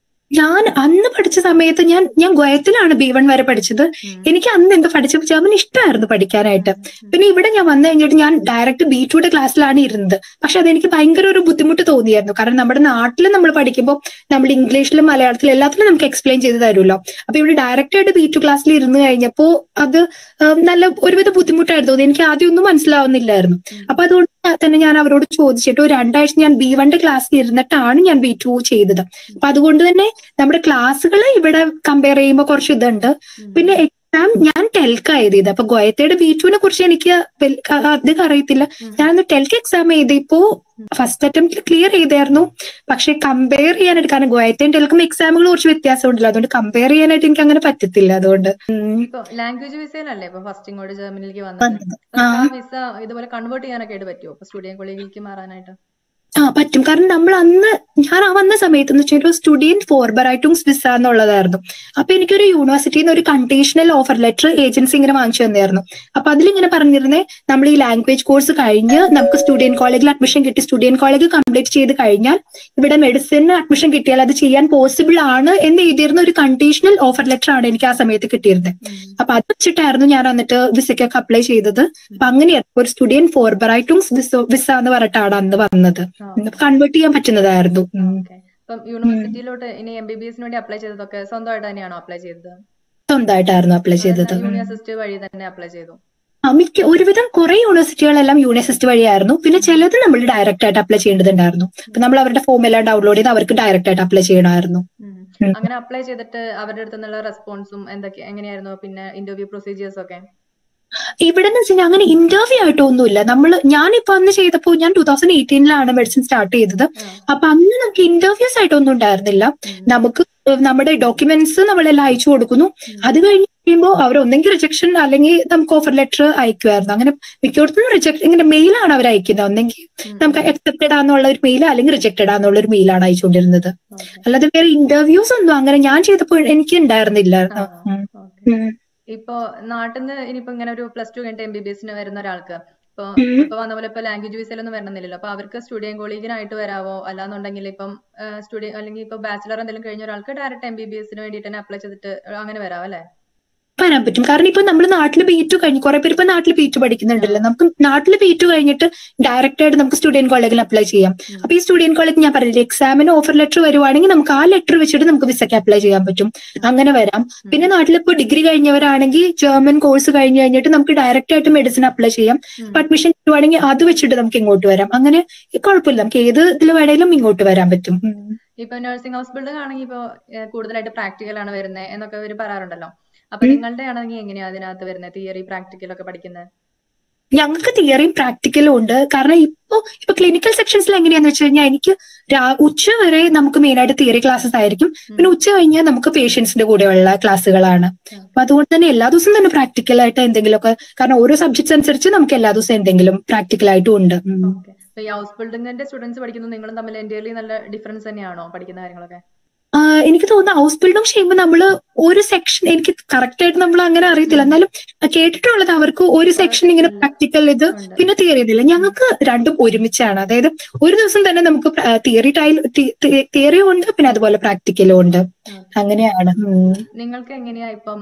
ഞാൻ അന്ന് പഠിച്ച സമയത്ത് ഞാൻ ഞാൻ ഗോയത്തിലാണ് ബി വൺ വരെ പഠിച്ചത് ഉം. എനിക്ക് അന്ന് എന്താ പഠിച്ചപ്പോൾ ജർമ്മൻ ഇഷ്ടമായിരുന്നു പഠിക്കാനായിട്ട് പിന്നെ ഇവിടെ ഞാൻ വന്നു കഴിഞ്ഞിട്ട് ഞാൻ ഡയറക്റ്റ് ബി ടുയുടെ ക്ലാസ്സിലാണ് ഇരുന്നത് പക്ഷെ അതെനിക്ക് ഭയങ്കര ഒരു ബുദ്ധിമുട്ട് തോന്നിയായിരുന്നു കാരണം നമ്മുടെ നാട്ടിൽ നമ്മൾ പഠിക്കുമ്പോൾ നമ്മൾ ഇംഗ്ലീഷിലും മലയാളത്തിലും എല്ലാത്തിലും നമുക്ക് എക്സ്പ്ലെയിൻ ചെയ്ത് തരുമല്ലോ അപ്പൊ ഇവിടെ ഡയറക്റ്റ് ആയിട്ട് ബി ടു ക്ലാസ്സിൽ ഇരുന്ന് കഴിഞ്ഞപ്പോൾ അത് ആ, നല്ല ഒരുവിധ ബുദ്ധിമുട്ടായിരുന്നു തോന്നി എനിക്ക് ആദ്യം ഒന്നും മനസ്സിലാവുന്നില്ലായിരുന്നു അപ്പൊ അതുകൊണ്ട് തന്നെ ഞാൻ അവരോട് ചോദിച്ചിട്ട് ഒരു രണ്ടാഴ്ച ഞാൻ ബി വണ്ടെ ക്ലാസ്സിൽ ഇരുന്നിട്ടാണ് ഞാൻ ബി ടു ചെയ്തത് അപ്പൊ അതുകൊണ്ട് തന്നെ നമ്മുടെ ക്ലാസ്സുകൾ ഇവിടെ കമ്പയർ ചെയ്യുമ്പോൾ കുറച്ച് ഇതുണ്ട് പിന്നെ എക്സാം ഞാൻ ടെൽക്ക് എഴുതിയത് അപ്പൊ ഗോയത്തയുടെ ബി ടുവിനെ കുറിച്ച് എനിക്ക് വൽ- അ- അധികം അറിയത്തില്ല ഞാൻ ടെൽക്ക് എക്സാം എഴുതിയപ്പോ ഫസ്റ്റ് അറ്റംപ്റ്റിൽ ക്ലിയർ ചെയ്തായിരുന്നു പക്ഷെ കമ്പയർ ചെയ്യാനായിട്ട് കാരണം ഗോയത്തയും ടെൽക്കും എക്സാമുകൾ കുറച്ച് വ്യത്യാസമുണ്ടല്ലോ അതുകൊണ്ട് കമ്പയർ ചെയ്യാനായിട്ട് എനിക്ക് അങ്ങനെ പറ്റത്തില്ല അതുകൊണ്ട് ഉം. ഇപ്പൊ ലാംഗ്വേജ് വിസയിലല്ലേ ഇപ്പൊ ഫസ്റ്റ് ഇങ്ങോട്ട് ജർമ്മനിലേക്ക് വന്നത് വന്നത്. അപ്പൊ ആ. ആ വിസ ഇതുപോലെ കൺവേർട്ട് ചെയ്യാനൊക്കെ ആയിട്ട് പറ്റുമോ ഇപ്പൊ സ്റ്റുഡിയൻ കോളേജിലേക്ക് മാറാനായിട്ട് ആ പറ്റും കാരണം നമ്മൾ അന്ന് ഞാൻ ആ വന്ന സമയത്ത് എന്ന് വെച്ചാൽ സ്റ്റുഡിയൻ ഫോർബറൈറ്റുംസ് വിസ എന്നുള്ളതായിരുന്നു അപ്പൊ എനിക്കൊരു യൂണിവേഴ്സിറ്റിയിൽ നിന്ന് ഒരു കണ്ടീഷണൽ ഓഫർ ലെറ്റർ ഏജൻസി ഇങ്ങനെ വാങ്ങിച്ചു തന്നായിരുന്നു അപ്പൊ അതിലിങ്ങനെ പറഞ്ഞിരുന്നേ നമ്മൾ ഈ ലാംഗ്വേജ് കോഴ്സ് കഴിഞ്ഞ് നമുക്ക് സ്റ്റുഡിയൻ കോളേജിൽ അഡ്മിഷൻ കിട്ടി സ്റ്റുഡിയൻ കോളേജ് കംപ്ലീറ്റ് ചെയ്ത് കഴിഞ്ഞാൽ ഇവിടെ മെഡിസിന് അഡ്മിഷൻ കിട്ടിയാൽ അത് ചെയ്യാൻ പോസിബിൾ ആണ് എന്ന് എഴുതിയിരുന്ന ഒരു കണ്ടീഷണൽ ഓഫർ ലെറ്റർ ആണ് എനിക്ക് ആ സമയത്ത് കിട്ടിയിരുന്നത് അപ്പൊ അത് വെച്ചിട്ടായിരുന്നു ഞാൻ എന്നിട്ട് വിസയ്ക്കൊക്കെ അപ്ലൈ ചെയ്തത് അപ്പൊ അങ്ങനെയായിരുന്നു ഒരു സ്റ്റുഡിയൻ ഫോർബറൈറ്റുംസ് വിസ വിസ എന്ന് പറഞ്ഞിട്ടാണ് അന്ന് വന്നത് കൺവേർട്ട് ചെയ്യാൻ പറ്റുന്നതായിരുന്നു ഉം. ഓക്കെ ഇപ്പം യൂണിവേഴ്സിറ്റിയിലോട്ട് ഇനി എം ബി ബി എസിന് വേണ്ടി അപ്ലൈ ചെയ്തതൊക്കെ സ്വന്തമായിട്ട് തന്നെയാണോ അപ്ലൈ ചെയ്തത് സ്വന്തമായിട്ടായിരുന്നു അപ്ലൈ ചെയ്തത് ഉം. യൂണിവേഴ്സിറ്റി വഴി തന്നെ അപ്ലൈ ചെയ്തു ആ, മിക്ക ഒരുവിധം കുറെ യൂണിവേഴ്സിറ്റികളെല്ലാം യൂണിവേഴ്സിറ്റി വഴിയായിരുന്നു പിന്നെ ചിലത് നമ്മൾ ഡയറക്റ്റ് ആയിട്ട് അപ്ലൈ ചെയ്യേണ്ടതുണ്ടായിരുന്നു അപ്പൊ നമ്മൾ അവരുടെ ഫോം എല്ലാം ഡൗൺലോഡ് ചെയ്ത് അവർക്ക് ഡയറക്റ്റ് ആയിട്ട് അപ്ലൈ ചെയ്യണമായിരുന്നു ഉം. ഉം. അങ്ങനെ അപ്ലൈ ചെയ്തിട്ട് അവരുടെ അടുത്ത് നിന്നുള്ള റെസ്പോൺസും എന്തൊക്കെ എങ്ങനെയായിരുന്നു പിന്നെ ഇന്റർവ്യൂ പ്രൊസീജിയേഴ്സ് ഒക്കെ ഇവിടെ എന്ന് വെച്ചാൽ അങ്ങനെ ഇന്റർവ്യൂ ആയിട്ടൊന്നുമില്ല നമ്മൾ ഞാനിപ്പോ അന്ന് ചെയ്തപ്പോ ഞാൻ ടൂ തൗസൻഡ് എയ്റ്റീനിലാണ് മെഡിസിൻ സ്റ്റാർട്ട് ചെയ്തത് അപ്പൊ അന്ന് നമുക്ക് ഇന്റർവ്യൂസ് ആയിട്ടൊന്നും ഉണ്ടായിരുന്നില്ല നമുക്ക് നമ്മുടെ ഡോക്യുമെന്റ്സ് നമ്മളെല്ലാം അയച്ചു കൊടുക്കുന്നു അത് കഴിഞ്ഞ് കഴിയുമ്പോൾ അവർ ഒന്നെങ്കിൽ റിജക്ഷൻ അല്ലെങ്കിൽ നമുക്ക് ഓഫർ ലെറ്റർ അയക്കുമായിരുന്നു അങ്ങനെ മിക്കയിടത്തും റിജക്ട് ഇങ്ങനെ മെയിലാണ് അവർ അയക്കുന്നത് ഒന്നെങ്കിൽ നമുക്ക് അക്സെപ്റ്റഡ് ആണെന്നുള്ള ഒരു മെയിൽ അല്ലെങ്കിൽ റിജക്റ്റഡ് ആണെന്നുള്ള ഒരു മെയിലാണ് അയച്ചുകൊണ്ടിരുന്നത് അല്ലാതെ വേറെ ഇന്റർവ്യൂസ് ഒന്നും അങ്ങനെ ഞാൻ ചെയ്തപ്പോൾ എനിക്ക് ഉണ്ടായിരുന്നില്ല ഉം. ഉം. ഇപ്പൊ നാട്ടിൽ നിന്ന് ഇനിയിപ്പോ ഇങ്ങനെ ഒരു പ്ലസ് ടു കഴിഞ്ഞിട്ട് എം ബി ബി എസിന് വരുന്ന ഒരാൾക്ക് ഇപ്പൊ ഉം. ഇപ്പൊ വന്ന പോലെ ഇപ്പൊ ലാംഗ്വേജ് വിസയിലൊന്നും വരണമെന്നില്ലല്ലോ അപ്പൊ അവർക്ക് സ്റ്റുഡിയൻ കോളേജിനായിട്ട് വരാവോ അല്ലാന്നുണ്ടെങ്കിൽ ഇപ്പം സ്റ്റുഡിയ അല്ലെങ്കിൽ ഇപ്പൊ ബാച്ചിലർ എന്തെങ്കിലും കഴിഞ്ഞ ഒരാൾക്ക് ഡയറക്റ്റ് എം ബി ബി എസിന് വേണ്ടിയിട്ട് തന്നെ അപ്ലൈ ചെയ്തിട്ട് അങ്ങനെ വരാം അല്ലെ വരാൻ പറ്റും കാരണം ഇപ്പൊ നമ്മൾ നാട്ടിൽ ബി ടു കഴിഞ്ഞ് കുറെ പേര് ഇപ്പൊ നാട്ടിൽ ബി ടു പഠിക്കുന്നുണ്ടല്ലോ നമുക്ക് നാട്ടിൽ ബി ടു കഴിഞ്ഞിട്ട് ഡയറക്റ്റ് ആയിട്ട് നമുക്ക് സ്റ്റുഡിയൻ കോളേജിൽ അപ്ലൈ ചെയ്യാം അപ്പൊ ഈ സ്റ്റുഡിയൻ കോളേജ് ഞാൻ പറഞ്ഞില്ലേ എക്സാമിന് ഓഫർ ലെറ്റർ വരുവാണെങ്കിൽ നമുക്ക് ആ ലെറ്റർ വെച്ചിട്ട് നമുക്ക് വിസയ്ക്ക് അപ്ലൈ ചെയ്യാൻ പറ്റും അങ്ങനെ വരാം പിന്നെ നാട്ടിൽ ഇപ്പൊ ഡിഗ്രി കഴിഞ്ഞവരാണെങ്കിൽ ജർമ്മൻ കോഴ്സ് കഴിഞ്ഞ് കഴിഞ്ഞിട്ട് നമുക്ക് ഡയറക്റ്റ് ആയിട്ട് മെഡിസിൻ അപ്ലൈ ചെയ്യാം അപ്പൊ അഡ്മിഷൻ കിട്ടുവാണെങ്കിൽ അത് വെച്ചിട്ട് നമുക്ക് ഇങ്ങോട്ട് വരാം അങ്ങനെ കുഴപ്പമില്ല നമുക്ക് ഏത് ഇതിൽ വേണേലും ഇങ്ങോട്ട് വരാൻ പറ്റും ഉം. ഇപ്പൊ നഴ്സിംഗ് ഹൗസ് ബിൽഡിംഗ് ആണെങ്കിൽ ഇപ്പൊ ഏഹ് കൂടുതലായിട്ട് പ്രാക്ടിക്കൽ ആണ് വരുന്നത് എന്നൊക്കെ ഇവര് പറയാറുണ്ടല്ലോ അപ്പൊ നിങ്ങളുടെ ആണെങ്കിൽ എങ്ങനെയാ അതിനകത്ത് വരുന്നത് തിയറി പ്രാക്ടിക്കൽ ഒക്കെ പഠിക്കുന്നത് ഞങ്ങൾക്ക് തിയറിയും പ്രാക്ടിക്കലും ഉണ്ട് കാരണം ഇപ്പോ ഇപ്പൊ ക്ലിനിക്കൽ സെക്ഷൻസിൽ എങ്ങനെയാന്ന് വെച്ച് കഴിഞ്ഞാൽ എനിക്ക് രാ- ഉച്ച വരെ നമുക്ക് മെയിൻ ആയിട്ട് തിയറി ക്ലാസ്സസ് ആയിരിക്കും പിന്നെ ഉച്ച കഴിഞ്ഞാൽ നമുക്ക് പേഷ്യൻസിന്റെ കൂടെയുള്ള ക്ലാസ്സുകളാണ് അപ്പൊ അതുകൊണ്ട് തന്നെ എല്ലാ ദിവസവും തന്നെ പ്രാക്ടിക്കൽ ആയിട്ട് എന്തെങ്കിലുമൊക്കെ കാരണം ഓരോ സബ്ജക്ട്സ് അനുസരിച്ച് നമുക്ക് എല്ലാ ദിവസവും എന്തെങ്കിലും പ്രാക്ടിക്കൽ ആയിട്ടും ഉണ്ട് ഉം. ഓക്കെ അപ്പൊ ഈ ഹൗസ് ബിൽഡിംഗിന്റെ സ്റ്റുഡൻസ് പഠിക്കുന്നു നിങ്ങളും തമ്മിൽ എൻറ്റയർലി നല്ല ഡിഫറൻസ് തന്നെയാണോ പഠിക്കുന്ന കാര്യങ്ങളൊക്കെ ആ, എനിക്ക് തോന്നുന്നു ഹൗസ് ബിൽഡിംഗ് ചെയ്യുമ്പോൾ നമ്മള് ഒരു സെക്ഷൻ എനിക്ക് കറക്റ്റ് ആയിട്ട് നമ്മൾ അങ്ങനെ അറിയത്തില്ല എന്നാലും കേട്ടിട്ടുള്ളത് അവർക്ക് ഒരു സെക്ഷൻ ഇങ്ങനെ പ്രാക്ടിക്കൽ ഇത് ഉണ്ട്. പിന്നെ തിയറി ഇതില്ല ഞങ്ങൾക്ക് രണ്ടും ഒരുമിച്ചാണ് അതായത് ഒരു ദിവസം തന്നെ നമുക്ക് തിയറി ടൈൽ തിയറിയും ഉണ്ട് പിന്നെ അതുപോലെ പ്രാക്ടിക്കലും ഉണ്ട് അങ്ങനെയാണ് ഉം. നിങ്ങൾക്ക് എങ്ങനെയാ ഇപ്പം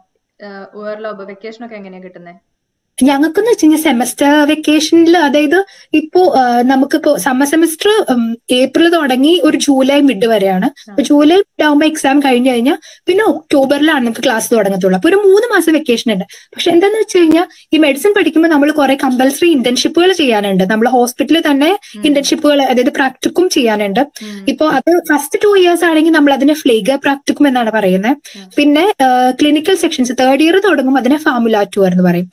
വേർലോബ് വെക്കേഷൻ ഒക്കെ എങ്ങനെയാ കിട്ടുന്നത് ഞങ്ങൾക്കെന്ന് വെച്ച് കഴിഞ്ഞാൽ സെമസ്റ്റർ വെക്കേഷനിൽ അതായത് ഇപ്പോ ആ, നമുക്കിപ്പോ സമ്മർ സെമസ്റ്റർ ഏപ്രിൽ തുടങ്ങി ഒരു ജൂലൈ മിഡ് വരെയാണ് അപ്പൊ ജൂലൈ ആകുമ്പോൾ എക്സാം കഴിഞ്ഞു കഴിഞ്ഞാൽ പിന്നെ ഒക്ടോബറിലാണ് നമുക്ക് ക്ലാസ് തുടങ്ങത്തുള്ളൂ അപ്പൊ ഒരു മൂന്ന് മാസം വെക്കേഷൻ ഉണ്ട് പക്ഷെ എന്താന്ന് വെച്ച് കഴിഞ്ഞാൽ ഈ മെഡിസിൻ പഠിക്കുമ്പോൾ നമ്മൾ കുറെ കമ്പൽസറി ഇന്റേൺഷിപ്പുകൾ ചെയ്യാനുണ്ട് നമ്മൾ ഹോസ്പിറ്റലിൽ തന്നെ ഇന്റേൺഷിപ്പുകൾ അതായത് പ്രാക്ടിക്കും ചെയ്യാനുണ്ട് ഇപ്പോ അത് ഫസ്റ്റ് ടു ഇയേഴ്സ് ആണെങ്കിൽ നമ്മൾ അതിനെ ഫ്ലേഗർ പ്രാക്ടിക്കും എന്നാണ് പറയുന്നത് പിന്നെ ക്ലിനിക്കൽ സെക്ഷൻസ് തേർഡ് ഇയർ തുടങ്ങും അതിനെ ഫാമുല ടു എന്ന് പറയും അപ്പൊ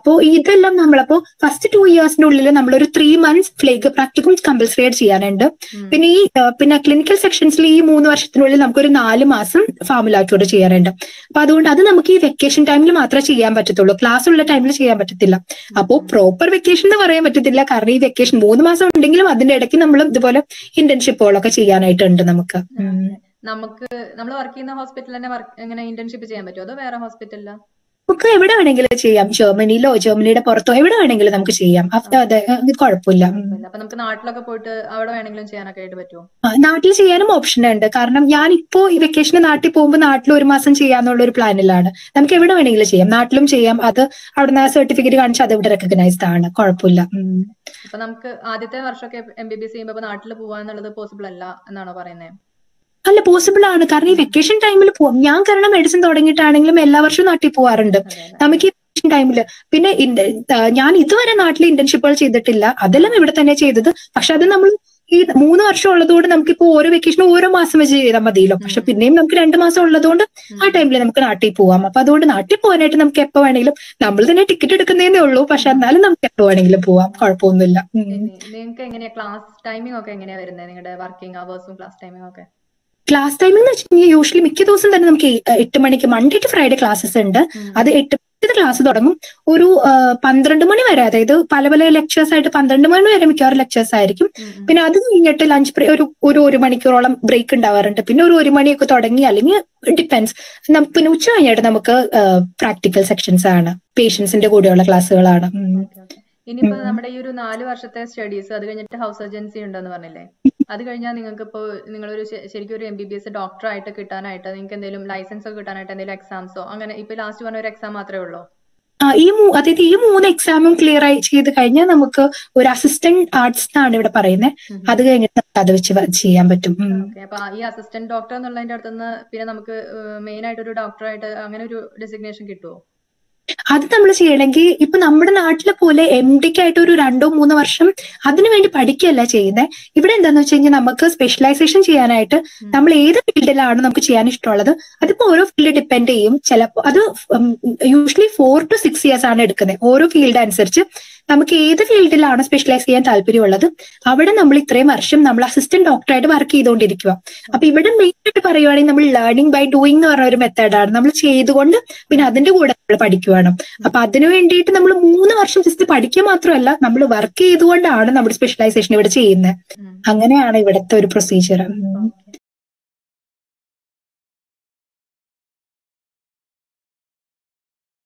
അപ്പോ ഇതെല്ലാം നമ്മളപ്പോ ഫസ്റ്റ് ടു ഇയേഴ്സിനുള്ളിൽ നമ്മളൊരു ത്രീ മന്ത്സ് ഫ്ലേക്ക് പ്രാക്ടിക്കും കമ്പൽസറി ആയിട്ട് ചെയ്യാനുണ്ട് ഉം. പിന്നെ ഈ ആ, പിന്നെ ക്ലിനിക്കൽ സെക്ഷൻസിൽ ഈ മൂന്ന് വർഷത്തിനുള്ളിൽ നമുക്കൊരു നാല് മാസം ഫാമുലാറ്റോട് ചെയ്യാറുണ്ട് അപ്പൊ അതുകൊണ്ട് അത് നമുക്ക് ഈ വെക്കേഷൻ ടൈമിൽ മാത്രമേ ചെയ്യാൻ പറ്റത്തുള്ളൂ ക്ലാസ് ഉള്ള ടൈമിൽ ചെയ്യാൻ പറ്റത്തില്ല അപ്പോ പ്രോപ്പർ വെക്കേഷൻ എന്ന് പറയാൻ പറ്റത്തില്ല കാരണം ഈ വെക്കേഷൻ മൂന്ന് മാസം ഉണ്ടെങ്കിലും അതിന്റെ ഇടയ്ക്ക് നമ്മൾ ഇതുപോലെ ഇന്റേൺഷിപ്പുകളൊക്കെ ചെയ്യാനായിട്ടുണ്ട് നമുക്ക് ഉം. നമുക്ക് നമ്മൾ വർക്ക് ചെയ്യുന്ന ഹോസ്പിറ്റലിൽ തന്നെ വർക്ക് എങ്ങനെ ഇന്റേൺഷിപ്പ് ചെയ്യാൻ പറ്റുമോ അതോ വേറെ ഹോസ്പിറ്റലിലോ നമുക്ക് എവിടെ വേണമെങ്കിലും ചെയ്യാം ജർമ്മനിയിലോ ജർമ്മനിയുടെ പുറത്തോ എവിടെ വേണമെങ്കിലും നമുക്ക് ചെയ്യാം അപ്പൊ അതെ അത് കുഴപ്പമില്ല ഉം. അപ്പൊ നമുക്ക് നാട്ടിലൊക്കെ പോയിട്ട് അവിടെ വേണമെങ്കിലും ചെയ്യാനൊക്കെ ആയിട്ട് പറ്റുമോ ആ, നാട്ടിൽ ചെയ്യാനും ഓപ്ഷൻ ഉണ്ട് കാരണം ഞാൻ ഇപ്പോ ഈ വെക്കേഷന് നാട്ടിൽ പോകുമ്പോൾ നാട്ടിൽ ഒരു മാസം ചെയ്യാന്നുള്ള ഒരു പ്ലാനിലാണ് നമുക്ക് എവിടെ വേണമെങ്കിലും ചെയ്യാം നാട്ടിലും ചെയ്യാം അത് അവിടുന്ന് ആ സർട്ടിഫിക്കറ്റ് കാണിച്ച് അത് ഇവിടെ റെക്കഗ്നൈസ്ഡ് ആണ് കുഴപ്പമില്ല ഉം. അപ്പൊ നമുക്ക് ആദ്യത്തെ വർഷമൊക്കെ എം ബി ബി എസ് ചെയ്യുമ്പോൾ ഇപ്പൊ നാട്ടിൽ പോവാന്നുള്ളത് പോസിബിൾ അല്ല എന്നാണോ പറയുന്നത് അല്ല പോസിബിൾ ആണ് കാരണം ഈ വെക്കേഷൻ ടൈമിൽ പോകും ഞാൻ കാരണം മെഡിസിൻ തുടങ്ങിയിട്ടാണെങ്കിലും എല്ലാ വർഷവും നാട്ടിൽ പോവാറുണ്ട് നമുക്ക് ഈ വെക്കേഷൻ ടൈമിൽ പിന്നെ ഇന്റ- ആ, ഞാൻ ഇതുവരെ നാട്ടിൽ ഇന്റേൺഷിപ്പുകൾ ചെയ്തിട്ടില്ല അതെല്ലാം ഇവിടെ തന്നെ ചെയ്തത് പക്ഷെ അത് നമ്മൾ ഈ മൂന്ന് വർഷം ഉള്ളതുകൊണ്ട് നമുക്കിപ്പോ ഓരോ വെക്കേഷനും ഓരോ മാസം വെച്ച് ചെയ്താൽ മതിയല്ലോ പക്ഷെ പിന്നെയും നമുക്ക് രണ്ട് മാസം ഉള്ളതുകൊണ്ട് ആ ടൈമിൽ നമുക്ക് നാട്ടിൽ പോവാം അപ്പൊ അതുകൊണ്ട് നാട്ടിൽ പോകാനായിട്ട് നമുക്ക് എപ്പോ വേണമെങ്കിലും നമ്മൾ തന്നെ ടിക്കറ്റ് എടുക്കുന്നതേ ഉള്ളൂ പക്ഷെ എന്നാലും നമുക്ക് എപ്പോ വേണമെങ്കിലും പോവാം കുഴപ്പമൊന്നുമില്ല ഉം. നിങ്ങൾക്ക് എങ്ങനെയാ ക്ലാസ് ടൈമിംഗ് ഒക്കെ എങ്ങനെയാ വരുന്നത് നിങ്ങളുടെ വർക്കിംഗ് അവേഴ്സും ക്ലാസ് ടൈമിംഗ് ഒക്കെ ക്ലാസ് ടൈമിംഗ് എന്ന് വെച്ചിട്ടുണ്ടെങ്കിൽ യൂഷ്വലി മിക്ക ദിവസം തന്നെ നമുക്ക് എ- എട്ട് മണിക്ക് മൺഡേ ടു ഫ്രൈഡേ ക്ലാസ്സസ് ഉണ്ട് അത് എട്ട് മണിക്ക് ക്ലാസ് തുടങ്ങും ഒരു ആ, പന്ത്രണ്ട് മണി വരെ അതായത് പല പല ലെക്ചേഴ്സ് ആയിട്ട് പന്ത്രണ്ട് മണി വരെ മിക്കവാറും ലെക്ചേഴ്സ് ആയിരിക്കും പിന്നെ അത് കഴിഞ്ഞിട്ട് ലഞ്ച് ബ്രേ ഒരു ഒരു ഒരു മണിക്കൂറോളം ബ്രേക്ക് ഉണ്ടാവാറുണ്ട് പിന്നെ ഒരു ഒരു മണിയൊക്കെ തുടങ്ങി അല്ലെങ്കിൽ ഡിപ്പെൻസ് പിന്നെ ഉച്ച കഴിഞ്ഞിട്ട് നമുക്ക് പ്രാക്ടിക്കൽ സെക്ഷൻസ് ആണ് പേഷ്യൻസിന്റെ കൂടെയുള്ള ക്ലാസ്സുകളാണ് ഉം. ഓക്കെ ഓക്കെ ഇനിയിപ്പോ ഉം. നമ്മുടെ ഈ ഒരു നാല് വർഷത്തെ സ്റ്റഡീസ് അത് കഴിഞ്ഞിട്ട് ഹൗസ് സർജൻസി ഉണ്ടെന്ന് പറഞ്ഞില്ലേ അത് കഴിഞ്ഞാൽ നിങ്ങൾക്ക് ഇപ്പോൾ നിങ്ങളൊരു ശ- ശരിക്കും ഒരു M B B S doctor ആയിട്ട് കിട്ടാനായിട്ട് നിങ്ങൾക്ക് എന്തെങ്കിലും ലൈസൻസ് ഒക്കെ കിട്ടാനായിട്ട് എന്തെങ്കിലും എക്സാംസോ അങ്ങനെ ഇപ്പൊ ലാസ്റ്റ് പറഞ്ഞ ഒരു എക്സാം മാത്രമേ ഉള്ളൂ ആ ഈ മൂ അതായത് ഈ മൂന്ന് എക്സാമും ക്ലിയർ ആയി ചെയ്ത് കഴിഞ്ഞാൽ നമുക്ക് ഒരു അസിസ്റ്റന്റ് ആർട്സ് എന്നാണ് ഇവിടെ പറയുന്നത് അത് കഴിഞ്ഞിട്ട് നമുക്ക് അത് വെച്ച് വ- ചെയ്യാൻ പറ്റും ഉം. ഓക്കെ അപ്പൊ ഈ അസിസ്റ്റന്റ് ഡോക്ടർ എന്നുള്ളതിന്റെ അടുത്തുനിന്ന് പിന്നെ നമുക്ക് മെയിൻ ആയിട്ട് ഒരു ഡോക്ടറായിട്ട് അങ്ങനെ ഒരു ഡെസിഗ്നേഷൻ കിട്ടുമോ അത് നമ്മൾ ചെയ്യണമെങ്കിൽ ഇപ്പൊ നമ്മുടെ നാട്ടിലെ പോലെ എം ഡിക്ക് ആയിട്ട് ഒരു രണ്ടോ മൂന്നോ വർഷം അതിനു വേണ്ടി പഠിക്കുകയല്ല ചെയ്യുന്നത് ഇവിടെ എന്താന്ന് വെച്ച് കഴിഞ്ഞാൽ നമുക്ക് സ്പെഷ്യലൈസേഷൻ ചെയ്യാനായിട്ട് നമ്മൾ ഏത് ഫീൽഡിലാണ് നമുക്ക് ചെയ്യാൻ ഇഷ്ടമുള്ളത് അതിപ്പോ ഓരോ ഫീൽഡ് ഡിപ്പെൻഡ് ചെയ്യും ചിലപ്പോൾ അത് usually four to six years ആണ് എടുക്കുന്നത് ഓരോ ഫീൽഡ് അനുസരിച്ച് നമുക്ക് ഏത് ഫീൽഡിലാണ് സ്പെഷ്യലൈസ് ചെയ്യാൻ താല്പര്യമുള്ളത് അവിടെ നമ്മൾ ഇത്രയും വർഷം നമ്മൾ അസിസ്റ്റന്റ് ഡോക്ടറായിട്ട് വർക്ക് ചെയ്തുകൊണ്ടിരിക്കുക അപ്പൊ ഇവിടെ മെയിൻ ആയിട്ട് പറയുവാണെങ്കിൽ നമ്മൾ ലേണിംഗ് ബൈ ഡൂയിങ് എന്ന് പറഞ്ഞ ഒരു മെത്തേഡാണ് നമ്മൾ ചെയ്തുകൊണ്ട് പിന്നെ അതിന്റെ കൂടെ നമ്മൾ പഠിക്കുവാണ് അപ്പൊ അതിനു വേണ്ടിയിട്ട് നമ്മൾ മൂന്ന് വർഷം ജസ്റ്റ് പഠിക്കുക മാത്രമല്ല നമ്മൾ വർക്ക് ചെയ്തുകൊണ്ടാണ് നമ്മുടെ സ്പെഷ്യലൈസേഷൻ ഇവിടെ ചെയ്യുന്നത് ഉം. അങ്ങനെയാണ് ഇവിടുത്തെ ഒരു പ്രൊസീജിയർ ഓക്കെ